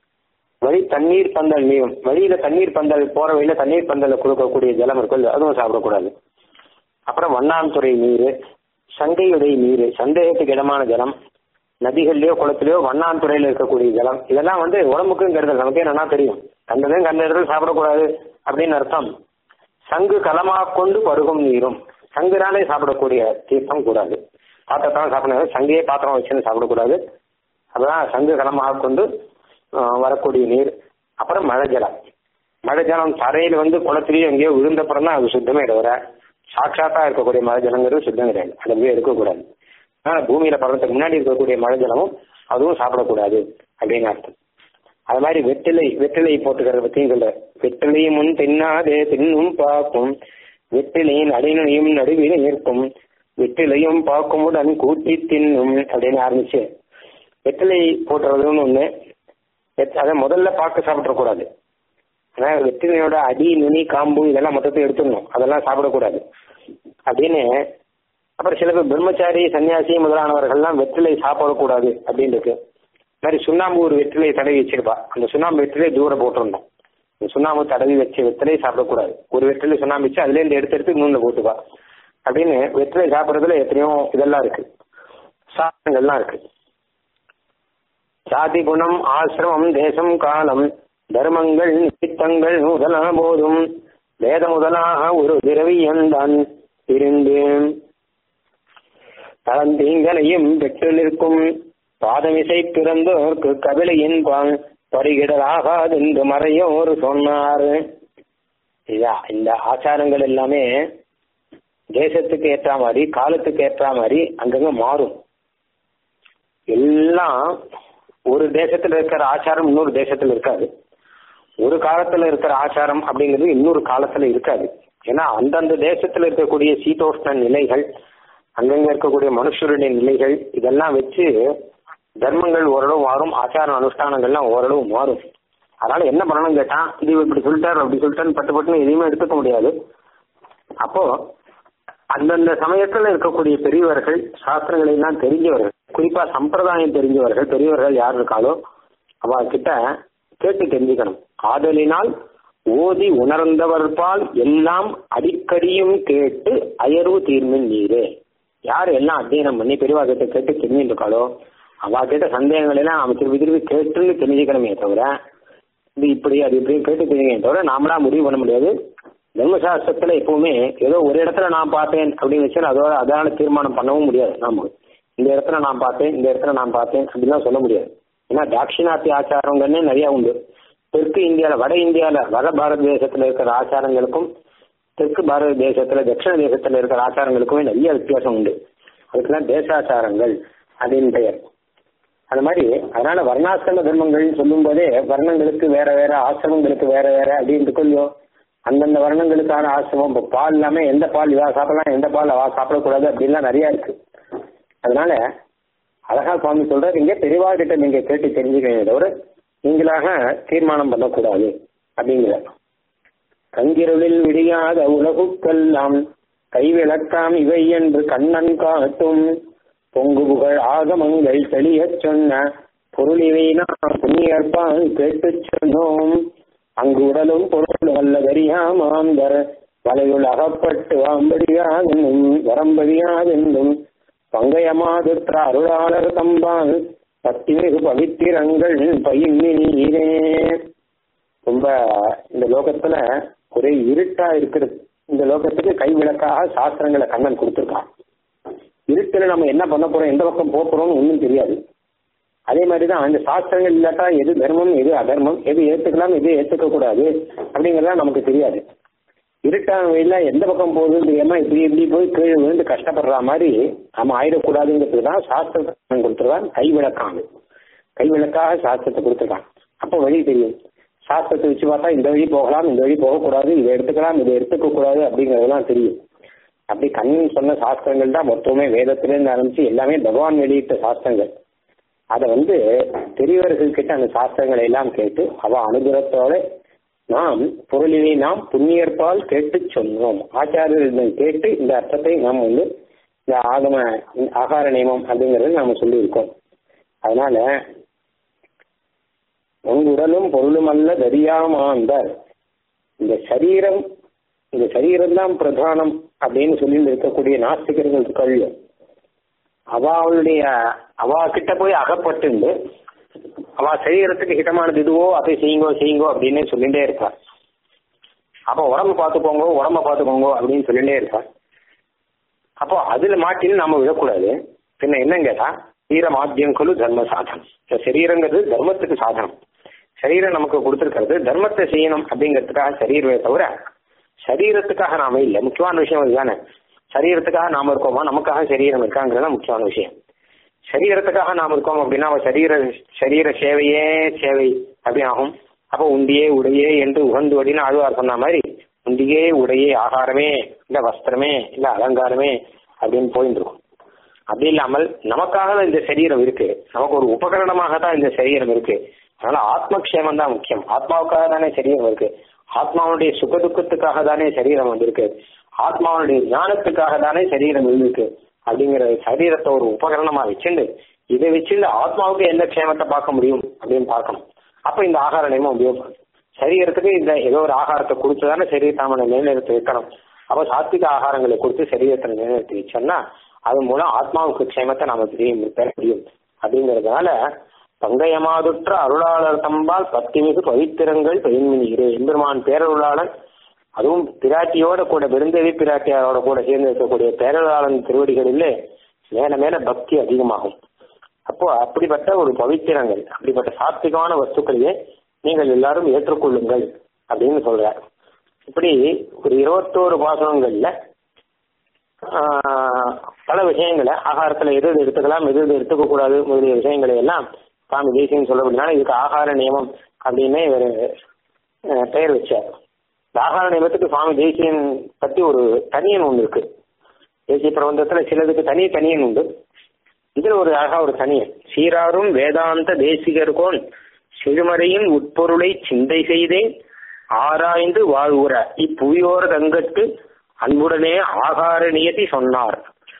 வழி தண்ணீர் பந்தல் நீரும் வழியில தண்ணீர் பந்தல் போற வழியில தண்ணீர் பந்தல கொடுக்கக்கூடிய ஜலம் இருக்கும் அதுவும் சாப்பிடக்கூடாது அப்புறம் வண்ணாந்துறை நீர் சங்கையுடைய நீர் சந்தேகத்துக்கு இடமான ஜலம் நதிகள்லயோ குளத்திலயோ வண்ணாந்துறையில இருக்கக்கூடிய ஜலம் இதெல்லாம் வந்து உடம்புக்கும் கருதல் நமக்கே நல்லா தெரியும் கண்டதும் கண்ட இடத்துல சாப்பிடக்கூடாது அப்படின்னு அர்த்தம் சங்கு கலமா கொண்டு பருகும் நீரும் சங்குனாலே சாப்பிடக்கூடிய தீர்த்தம் கூடாது பாத்திரத்தான் சாப்பிடணும் சங்கையே பாத்திரம் வச்சுன்னு சாப்பிடக்கூடாது அப்பதான் சங்கு கலமாக கொண்டு ஆஹ், வரக்கூடிய நீர் அப்புறம் மழை ஜலம் மழை ஜலம் தரையில் வந்து குளத்திலேயே எங்கேயோ விழுந்தப்புறம் தான் அது சுத்தமே தவிர சாட்சாத்தா இருக்கக்கூடிய மழை ஜலங்கிறது சுத்தம் கிடையாது அது அப்படியே இருக்கக்கூடாது ஆனா பூமியில படுறதுக்கு முன்னாடி இருக்கக்கூடிய மழை ஜலமும் அதுவும் சாப்பிடக்கூடாது அப்படின்னு அர்த்தம் அது மாதிரி வெற்றிலை வெற்றிலை போட்டுக்கிறத பத்தியும் சொல்ற வெற்றிலையும் முன் தின்னாதே தின்னும் பார்க்கும் வெற்றிலையின் அடைநுழையும் நடுவில் நிற்கும் வெற்றிலையும் பார்க்குமுடன் கூட்டி தின்னும் அப்படின்னு ஆரம்பிச்சு வெற்றிலை போட்டுறதுன்னு ஒண்ணு வெத்- அதை முதல்ல பார்க்க சாப்பிடக்கூடாது ஆனா வெற்றிலையோட அடி நுனி காம்பு இதெல்லாம் மொத்தத்தை எடுத்துடணும் அதெல்லாம் சாப்பிடக்கூடாது அப்படின்னு அப்புறம் சில பேர் பிரம்மச்சாரி சன்னியாசி முதலானவர்கள்லாம் வெற்றிலை சாப்பிடக்கூடாது அப்படின்னு இருக்கு இந்த மாதிரி சுண்ணாம்பு ஒரு வெற்றிலை தடவி வச்சிருப்பா அந்த சுண்ணாம்பு வெற்றிலை தூரம் போட்டுருந்தோம் இந்த சுண்ணாம்பு தடவி வச்ச வெற்றிலை சாப்பிடக்கூடாது ஒரு வெற்றிலை சுண்ணாம்பு வச்சு அதுல இருந்து எடுத்து எடுத்து நூல்ல போட்டுப்பா அப்படின்னு வெற்றிலை சாப்பிட்றதுல எத்தனையோ இதெல்லாம் இருக்கு சாஸ்திரங்கள்லாம் இருக்கு சாதி குணம் ஆசிரமம் தேசம் காலம் தர்மங்கள் நிமித்தங்கள் முதலான போதும் வேத முதலாக ஒரு திரவியந்தான் பிரிந்து தளந்தீங்களையும் பெற்று நிற்கும் பாதமிசை பிறந்தோர்க்கு கபிலையின் பால் பரிகிடலாகாது என்று மறையோர் சொன்னார் இதா இந்த ஆச்சாரங்கள் எல்லாமே தேசத்துக்கு ஏற்ற மாதிரி காலத்துக்கு ஏற்ற மாதிரி அங்கங்க மாறும் எல்லாம் ஒரு தேசத்துல இருக்கிற ஆச்சாரம் இன்னொரு தேசத்துல இருக்காது ஒரு காலத்துல இருக்கிற ஆச்சாரம் அப்படிங்கிறது இன்னொரு காலத்துல இருக்காது ஏன்னா அந்தந்த தேசத்துல இருக்கக்கூடிய சீதோஷ்ண நிலைகள் அங்கங்க இருக்கக்கூடிய மனுஷருடைய நிலைகள் இதெல்லாம் வச்சு தர்மங்கள் ஓரளவு மாறும் ஆச்சார அனுஷ்டானங்கள்லாம் ஓரளவு மாறும் அதனால என்ன பண்ணணும் கேட்டா இது இப்படி சொல்லிட்டாரு அப்படி சொல்லிட்டாரு பட்டு பட்டுன்னு எதையுமே எடுத்துக்க முடியாது அப்போ அந்தந்த சமயத்துல இருக்கக்கூடிய பெரியவர்கள் சாஸ்திரங்களை எல்லாம் தெரிஞ்சவர்கள் குறிப்பா சம்பிரதாயம் தெரிஞ்சவர்கள் பெரியவர்கள் யார் இருக்காளோ அவ கிட்ட கேட்டு தெரிஞ்சுக்கணும் ஆதலினால் ஓதி உணர்ந்தவர்பால் எல்லாம் அடிக்கடியும் கேட்டு அயர்வு தீர்மின் நீரே யார் எல்லாம் அத்தியனம் பண்ணி பெரியவா கிட்ட கேட்டு தெரிஞ்சுட்டு இருக்காளோ அவ கிட்ட சந்தேகங்கள் எல்லாம் நாம திருப்பி திருப்பி கேட்டுன்னு தெரிஞ்சுக்கணுமே தவிர இது இப்படி அது இப்படி கேட்டு தெரிஞ்சுக்கணும் தவிர நாமளா முடிவு பண்ண முடியாது தர்மசாஸ்திரத்துல எப்பவுமே ஏதோ ஒரு இடத்துல நான் பார்த்தேன் அப்படின்னு வச்சு அதோட அதனால தீர்மானம் பண்ணவும் முடியாது நாம இந்த இடத்துல நான் பார்த்தேன் இந்த இடத்துல நான் பார்த்தேன் அப்படிலாம் சொல்ல முடியாது ஏன்னா தாட்சிணாத்தி ஆச்சாரங்கள்னே நிறைய உண்டு தெற்கு இந்தியால வட இந்தியால வட பாரத தேசத்துல இருக்கிற ஆச்சாரங்களுக்கும் தெற்கு பாரத தேசத்துல தட்சிண தேசத்துல இருக்கிற ஆச்சாரங்களுக்குமே நிறைய வித்தியாசம் உண்டு அதுக்கெல்லாம் தேசாச்சாரங்கள் அப்படின்னு பெயர் அது மாதிரி அதனால வர்ணாசிரம தர்மங்கள்னு சொல்லும் போதே வர்ணங்களுக்கு வேற வேற ஆசிரமங்களுக்கு வேற வேற அப்படின்னு கொள்ளியோ அந்தந்த வர்ணங்களுக்கான ஆசிரமம் இப்போ பால் இல்லாம எந்த பால் இவா சாப்பிடலாம் எந்த பால் அவா சாப்பிடக்கூடாது அப்படின்லாம் நிறைய இருக்கு அதனால அழகா சுவாமி சொல்றாரு இங்க பெரியவா கிட்ட நீங்க கேட்டு தெரிஞ்சுக்கணும் தவிர நீங்களாக தீர்மானம் பண்ணக்கூடாது அப்படிங்கிற கங்கிருளில் விடியாத உலகுக்கெல்லாம் கைவிளக்காம் இவை என்று கண்ணன் காட்டும் பொங்கு புகழ் ஆகமங்கள் தெளியச் சொன்ன பொருளிவை நாம் புண்ணியற்பால் கேட்டுச் சொன்னோம் அங்கு உடலும் பொருளும் வல்லதறியாமாந்தர் வலையுள் அகப்பட்டு வாம்படியாதென்னும் வரம்படியாதென்றும் பங்கயமாதுற்ற அருளாளர் தம்பால் பத்திமிகு பவித்திரங்கள் பயின்மினீரே ரொம்ப இந்த லோகத்துல ஒரே இருட்டா இருக்கிறது இந்த லோகத்துக்கு கை விளக்காக சாஸ்திரங்களை கண்ணன் கொடுத்துருக்கான் இருட்டுல நம்ம என்ன பண்ண போறோம் எந்த பக்கம் போக போறோம்னு ஒன்றும் தெரியாது அதே மாதிரி தான் அந்த சாஸ்திரங்கள் இல்லாட்டா எது தர்மம் எது அதர்மம் எது ஏத்துக்கலாம் எது ஏத்துக்க கூடாது அப்படிங்கறதா நமக்கு தெரியாது இருட்டான வழியில எந்த பக்கம் போகுதுன்னு தெரியாம இப்படி இப்படி போய் கீழே விழுந்து கஷ்டப்படுற மாதிரி நம்ம ஆயிடக்கூடாதுங்கிறது தான் சாஸ்திரத்தை கொடுத்துருக்கான் கை விளக்காங்க கை விளக்காக சாஸ்திரத்தை கொடுத்துருக்கான் அப்போ வழி தெரியும் சாஸ்திரத்தை வச்சு பார்த்தா இந்த வழி போகலாம் இந்த வழி போகக்கூடாது இதை எடுத்துக்கலாம் இதை எடுத்துக்க கூடாது அப்படிங்கறதெல்லாம் தெரியும் அப்படி கண்ணன் சொன்ன சாஸ்திரங்கள் தான் மொத்தமே வேதத்திலிருந்து ஆரம்பிச்சு எல்லாமே பகவான் வெளியிட்ட சாஸ்திரங்கள் அதை வந்து பெரியவர்கள் கிட்ட அந்த சாஸ்திரங்களை எல்லாம் கேட்டு அவ அனுகிரகத்தோட நாம் பொருளினை நாம் புண்ணியற்பால் கேட்டு சொன்னோம் ஆச்சாரியர்களிடம் கேட்டு இந்த அர்த்தத்தை நாம் வந்து இந்த ஆகம ஆகார நியமம் அப்படிங்கறது நாம சொல்லியிருக்கோம் அதனால உங்களுடலும் பொருளும் அல்ல தரியாமாந்தார் இந்த சரீரம் இந்த சரீரம் தான் பிரதானம் அப்படின்னு சொல்லி இருக்கக்கூடிய நாஸ்திகர்கள் கல்வி அவளுடைய அவ கிட்ட போய் அகப்பட்டு அவ சரீரத்துக்கு ஹிதமானது இதுவோ அதை செய்யுங்கோ செய்யுங்கோ அப்படின்னு சொல்லிட்டே இருப்பா அப்போ உடம்பு பார்த்துக்கோங்க உடம்ப பார்த்துக்கோங்க அப்படின்னு சொல்லிட்டே இருப்பா அப்போ அதுல மாட்டின்னு நம்ம விழக்கூடாது பின்ன என்னன்னு கேட்டா சரீரமாத்தியம் கொலு தர்ம சாதனம் இந்த சரீரங்கிறது தர்மத்துக்கு சாதனம் சரீரம் நமக்கு கொடுத்துருக்கிறது தர்மத்தை செய்யணும் அப்படிங்கிறதுக்காக சரீரமே தவிர சரீரத்துக்காக நாம இல்லை முக்கியமான விஷயம் அதுதானே சரீரத்துக்காக நாம இருக்கோமா நமக்காக சரீரம் இருக்காங்கிறது முக்கியமான விஷயம் சரீரத்துக்காக நாம் இருக்கோம் அப்படின்னா அவன் சரீர சரீர சேவையே சேவை அப்படி ஆகும் அப்போ உண்டியே உடையே என்று உகந்து அப்படின்னு ஆழ்வார் சொன்ன மாதிரி உண்டியே உடையே ஆகாரமே இல்ல வஸ்திரமே இல்ல அலங்காரமே அப்படின்னு போயிட்டு இருக்கும் அப்படி இல்லாமல் நமக்காக தான் இந்த சரீரம் இருக்கு நமக்கு ஒரு உபகரணமாக தான் இந்த சரீரம் இருக்கு அதனால ஆத்மக்ஷேமம் தான் முக்கியம் ஆத்மாவுக்காக தானே சரீரம் இருக்கு ஆத்மாவுடைய சுக துக்கத்துக்காக தானே சரீரம் வந்திருக்கு ஆத்மாவுடைய ஞானத்துக்காக தானே சரீரம் இருக்கு அப்படிங்கிற சரீரத்தை ஒரு உபகரணமா வச்சுண்டு இதை வச்சுட்டு ஆத்மாவுக்கு எந்த க்ஷேமத்தை பார்க்க முடியும் அப்படின்னு பார்க்கணும் அப்ப இந்த ஆகார நியமம் உபயோகம் சரீரத்துக்கு இந்த ஏதோ ஒரு ஆகாரத்தை கொடுத்து தானே சரீரத்தை அவனை நிலைநிறுத்தி வைக்கணும் அப்ப சாத்விக ஆகாரங்களை கொடுத்து சரீரத்தை நிலைநிறுத்தி வச்சோம்னா அது மூலம் ஆத்மாவுக்கு க்ஷேமத்தை நாம தெரியும் பெற முடியும் அப்படிங்கறதுனால பங்கயமாதுற்ற அருளாளர் தம்பால் பத்திமிகு பவித்திரங்கள் பெருமினிகிறே எம்பெருமான் பேரருளாளன் அதுவும் பிராட்டியோட கூட பெருந்தேவி பிராட்டியாரோட கூட சேர்ந்து இருக்கக்கூடிய பேரருளாளன் திருவடிகளிலே மேல மேல பக்தி அதிகமாகும் அப்போ அப்படிப்பட்ட ஒரு பவித்திரங்கள் அப்படிப்பட்ட சாத்விகமான வஸ்துக்களையே நீங்கள் எல்லாரும் ஏற்றுக்கொள்ளுங்கள் அப்படின்னு சொல்றார் இப்படி ஒரு இருபத்தோரு பாசனங்கள்ல ஆஹ், பல விஷயங்களை ஆகாரத்துல எது எது எடுத்துக்கலாம் எது எது எடுத்துக்க கூடாது முதலிய விஷயங்களை எல்லாம் சுவாமி தேசியம் சொல்லப்படுறதுனால இதுக்கு ஆகார நியமம் அப்படின்னு ஒரு அஹ், பெயர் வச்சார் இந்த ஆகார நியமத்துக்கு சுவாமி தேசியன் பத்தி ஒரு தனியன் ஒன்று இருக்கு தேசிய பிரபந்தத்துல சிலதுக்கு தனி தனியன் உண்டு இதுல ஒரு அழகா ஒரு தனியன் சீராரும் வேதாந்த தேசிகர்கோன் சிறுமறையின் உட்பொருளை சிந்தை செய்தேன் ஆராய்ந்து வாழ்வுற இப்புவியோர் தங்கட்டு அன்புடனே ஆகார நியதி சொன்னார்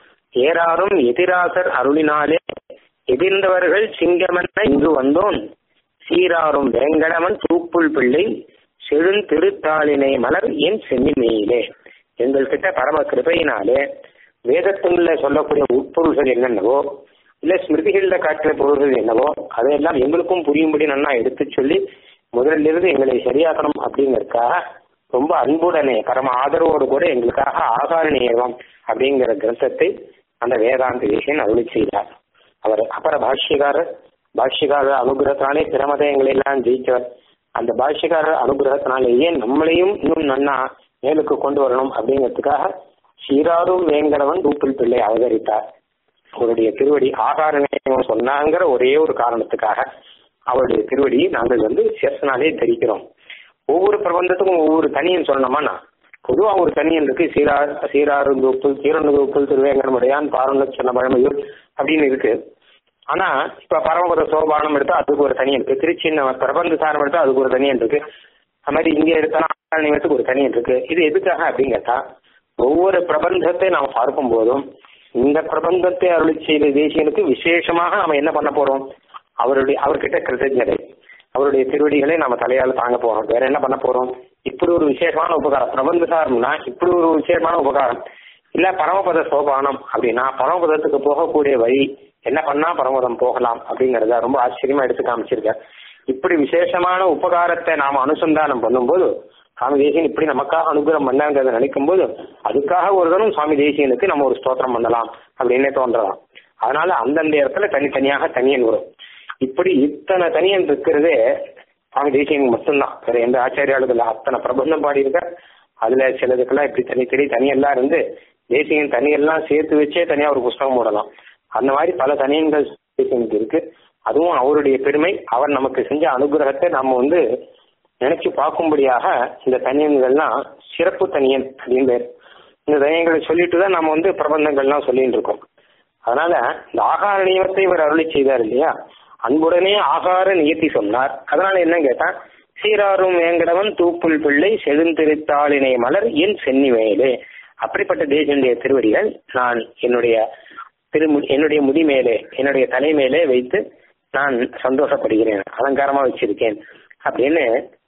ஏறாரும் எதிராசர் அருளினாலே எதிர்ந்தவர்கள் சிங்கமென்ன இங்கு வந்தோன் சீராரும் வேங்கடவன் தூப்புள் பிள்ளை செழுந்திருத்தாளினை மலர் என் சென்னிமையிலே எங்கள்கிட்ட பரம கிருபையினாலே வேதத்துல சொல்லக்கூடிய உட்பொருள்கள் என்னென்னவோ இல்ல ஸ்மிருதிகள்ல காட்டுற பொருள்கள் என்னவோ அதையெல்லாம் எங்களுக்கும் புரியும்படி நன்னா எடுத்து சொல்லி முதல்ல இருந்து எங்களை சரியாக்கணும் அப்படிங்கறதுக்காக ரொம்ப அன்புடனே பரம ஆதரவோடு கூட எங்களுக்காக ஆகார நியமம் அப்படிங்கிற கிரந்தத்தை அந்த வேதாந்த தேசியன் அருளி செய்தார் அவர் அப்புற பாஷ்யக்காரர் பாஷ்யக்காரர் அனுகிரகத்தினாலே பிரமதயங்களை எல்லாம் ஜெயிச்சவர் அந்த பாஷ்யக்காரர் அனுகிரகத்தினாலேயே நம்மளையும் இன்னும் நன்னா மேலுக்கு கொண்டு வரணும் அப்படிங்கிறதுக்காக சீராரும் வேங்கடவன் தூப்பில் பிள்ளை அவதரித்தார் அவருடைய திருவடி ஆகார நியமம் சொன்னாங்கிற ஒரே ஒரு காரணத்துக்காக அவருடைய திருவடி நாங்கள் வந்து சேஷனாலே தரிக்கிறோம் ஒவ்வொரு பிரபந்தத்துக்கும் ஒவ்வொரு தனியன் சொல்லணுமாண்ணா பொதுவா ஒரு தனியன் இருக்கு சீரா சீராருந்தோப்புல் சீரனுதோப்புல் திருவேங்கடமுடையான் பாருங்க சொன்ன பழமையூர் அப்படின்னு இருக்கு ஆனா இப்ப பரமபத சோபானம் எடுத்தா அதுக்கு ஒரு தனியன் இருக்கு திருச்சி பிரபந்த சாரம் எடுத்தா அதுக்கு ஒரு தனியன் இருக்கு அது மாதிரி இங்க எடுத்தாலும் ஆகார நியமத்துக்கு ஒரு தனியன் இருக்கு இது எதுக்காக அப்படின்னு கேட்டா ஒவ்வொரு பிரபந்தத்தை நாம் பார்க்கும் போதும் இந்த பிரபந்தத்தை அருளி செய்த தேசியனுக்கு விசேஷமாக நாம என்ன பண்ண போறோம் அவருடைய அவர்கிட்ட கிருத்தஜதை அவருடைய திருவடிகளை நாம தலையால தாங்க போறோம் வேற என்ன பண்ண போறோம் இப்படி ஒரு விசேஷமான உபகாரம் பிரபந்த சாரம்னா இப்படி ஒரு விசேஷமான உபகாரம் இல்ல பரமபத சோபானம் அப்படின்னா பரமபதத்துக்கு போகக்கூடிய வழி என்ன பண்ணா பரமபதம் போகலாம் அப்படிங்கறத ரொம்ப ஆச்சரியமா எடுத்து காமிச்சிருக்க இப்படி விசேஷமான உபகாரத்தை நாம அனுசந்தானம் பண்ணும்போது சுவாமி தேசியன் இப்படி நமக்காக அனுகிரகம் பண்ணாங்கிறத நினைக்கும் போது அதுக்காக ஒரு தரம் சுவாமி தேசியனுக்கு நம்ம ஒரு ஸ்தோத்திரம் பண்ணலாம் அப்படின்னே தோன்றலாம் அதனால அந்தந்த இடத்துல தனித்தனியாக தனியன் வரும் இப்படி இத்தனை தனியன் இருக்கிறதே சுவாமி தேசியன் மட்டும்தான் வேற எந்த ஆச்சாரியாளுக்கு இல்லை அத்தனை பிரபந்தம் பாடியிருக்க அதுல சிலதுக்கெல்லாம் இப்படி தனித்தனி தனியெல்லாம் இருந்து தேசியன் தனியெல்லாம் சேர்த்து வச்சே தனியா ஒரு புஸ்தகம் போடலாம் அந்த மாதிரி பல தனியன்கள் தேசியனுக்கு இருக்கு அதுவும் அவருடைய பெருமை அவர் நமக்கு செஞ்ச அனுகிரகத்தை நம்ம வந்து நினைச்சு பார்க்கும்படியாக இந்த தனியன்கள்லாம் சிறப்பு தனியன் அப்படின்னு பேர் இந்த தனியன்களை சொல்லிட்டு தான் நம்ம வந்து பிரபந்தங்கள்லாம் சொல்லிட்டு இருக்கோம் அதனால இந்த ஆகார நியமத்தை இவர் அருளி செய்தார் இல்லையா அன்புடனே ஆகார நியத்தி சொன்னார் அதனால என்ன கேட்டா சீராரும் வேங்கடவன் தூப்புள் பிள்ளை செழுந்திருத்தாளினை மலர் என் சென்னி மேலே அப்படிப்பட்ட தேசனுடைய திருவடிகள் நான் என்னுடைய திருமு என்னுடைய முடி மேலே என்னுடைய தலை மேலே வைத்து நான் சந்தோஷப்படுகிறேன் அலங்காரமா வச்சிருக்கேன் அப்படின்னு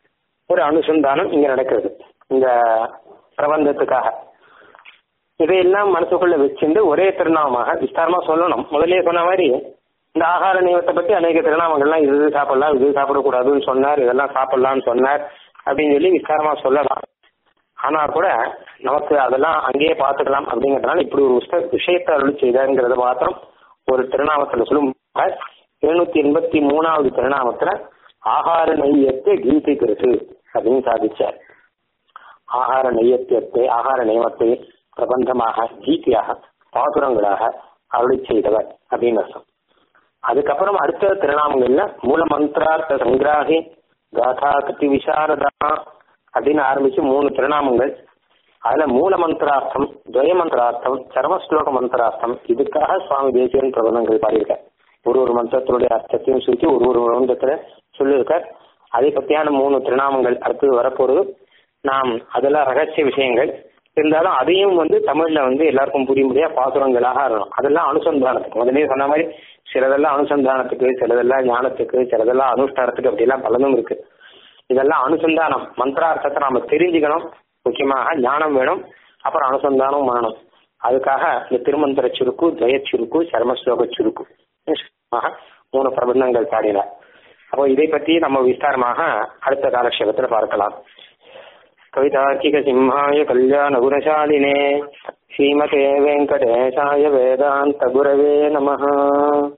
ஒரு அனுசந்தானம் இங்க நடக்கிறது இந்த பிரபந்தத்துக்காக இதையெல்லாம் மனசுக்குள்ள வச்சிருந்து ஒரே திருநாமமாக விஸ்தாரமா சொல்லணும் முதலே சொன்ன மாதிரி இந்த ஆகார நியமத்தை பத்தி அநேக திருநாமங்கள்லாம் இது இது சாப்பிடலாம் இது சாப்பிடக்கூடாதுன்னு சொன்னார் இதெல்லாம் சாப்பிடலாம்னு சொன்னார் அப்படின்னு சொல்லி விஸ்தாரமா சொல்லலாம் ஆனா கூட நமக்கு அதெல்லாம் அங்கேயே பார்த்துக்கலாம் அப்படிங்கறதுனால இப்படி ஒரு விஷ- விஷயத்தை அருள் செய்தாருங்கிறத மாத்திரம் ஒரு திருநாமத்துல சொல்லும் எழுநூத்தி எண்பத்தி மூணாவது திருநாமத்துல ஆகார நெய்யத்தை கீதிக்கிறது அப்படின்னு சாதிச்சார் ஆகார நெய்யத்தியத்தை ஆகார நியமத்தை பிரபந்தமாக கீதியாக பாசுரங்களாக அருளி செய்தவர் அப்படின்னு அர்த்தம் அதுக்கப்புறம் அடுத்த திருநாமங்கள்ல மூல மந்திரார்த்த சங்கிராகி காதா கத்தி விசாரதா அப்படின்னு ஆரம்பிச்சு மூணு திருநாமங்கள் அதுல மூல மந்திரார்த்தம் துவய மந்திரார்த்தம் சரமஸ்லோக மந்திரார்த்தம் இதுக்காக சுவாமி தேசியன் பிரபந்தங்கள் பாடியிருக்கார் ஒரு ஒரு மந்திரத்தினுடைய அர்த்தத்தையும் சுருக்கி ஒரு ஒரு மந்திரத்துல சொல்லியிருக்கார் அதை பத்தியான மூணு திருநாமங்கள் அடுத்து வரப்போறது நாம் அதெல்லாம் ரகசிய விஷயங்கள் இருந்தாலும் அதையும் வந்து தமிழ்ல வந்து எல்லாருக்கும் புரியும்படியா பாசுரங்களாக இருக்கணும் அதெல்லாம் அனுசந்தானத்துக்கு முதலே சொன்ன மாதிரி சிலதெல்லாம் அனுசந்தானத்துக்கு சிலதெல்லாம் ஞானத்துக்கு சிலதெல்லாம் அனுஷ்டானத்துக்கு அப்படிலாம் பலனும் இருக்கு இதெல்லாம் அனுசந்தானம் மந்திரார்த்தத்தை நாம தெரிஞ்சுக்கணும் முக்கியமாக ஞானம் வேணும் அப்புறம் அனுசந்தானம் பண்ணணும் அதுக்காக இந்த திருமந்திர சுருக்கு துவய சுருக்கு சர்மஸ்லோக சுருக்கு ஆக மூணு பிரபந்தங்கள் பாடினார் அப்போ இதை பற்றி நம்ம விஸ்தாரமாக அடுத்த காலக்ஷேபத்தில் பார்க்கலாம் கவிதார்க்கிக சிம்ஹாய கல்யாண குணசாலினே ஸ்ரீமதே வெங்கடேசாய வேதாந்த குரவே நமः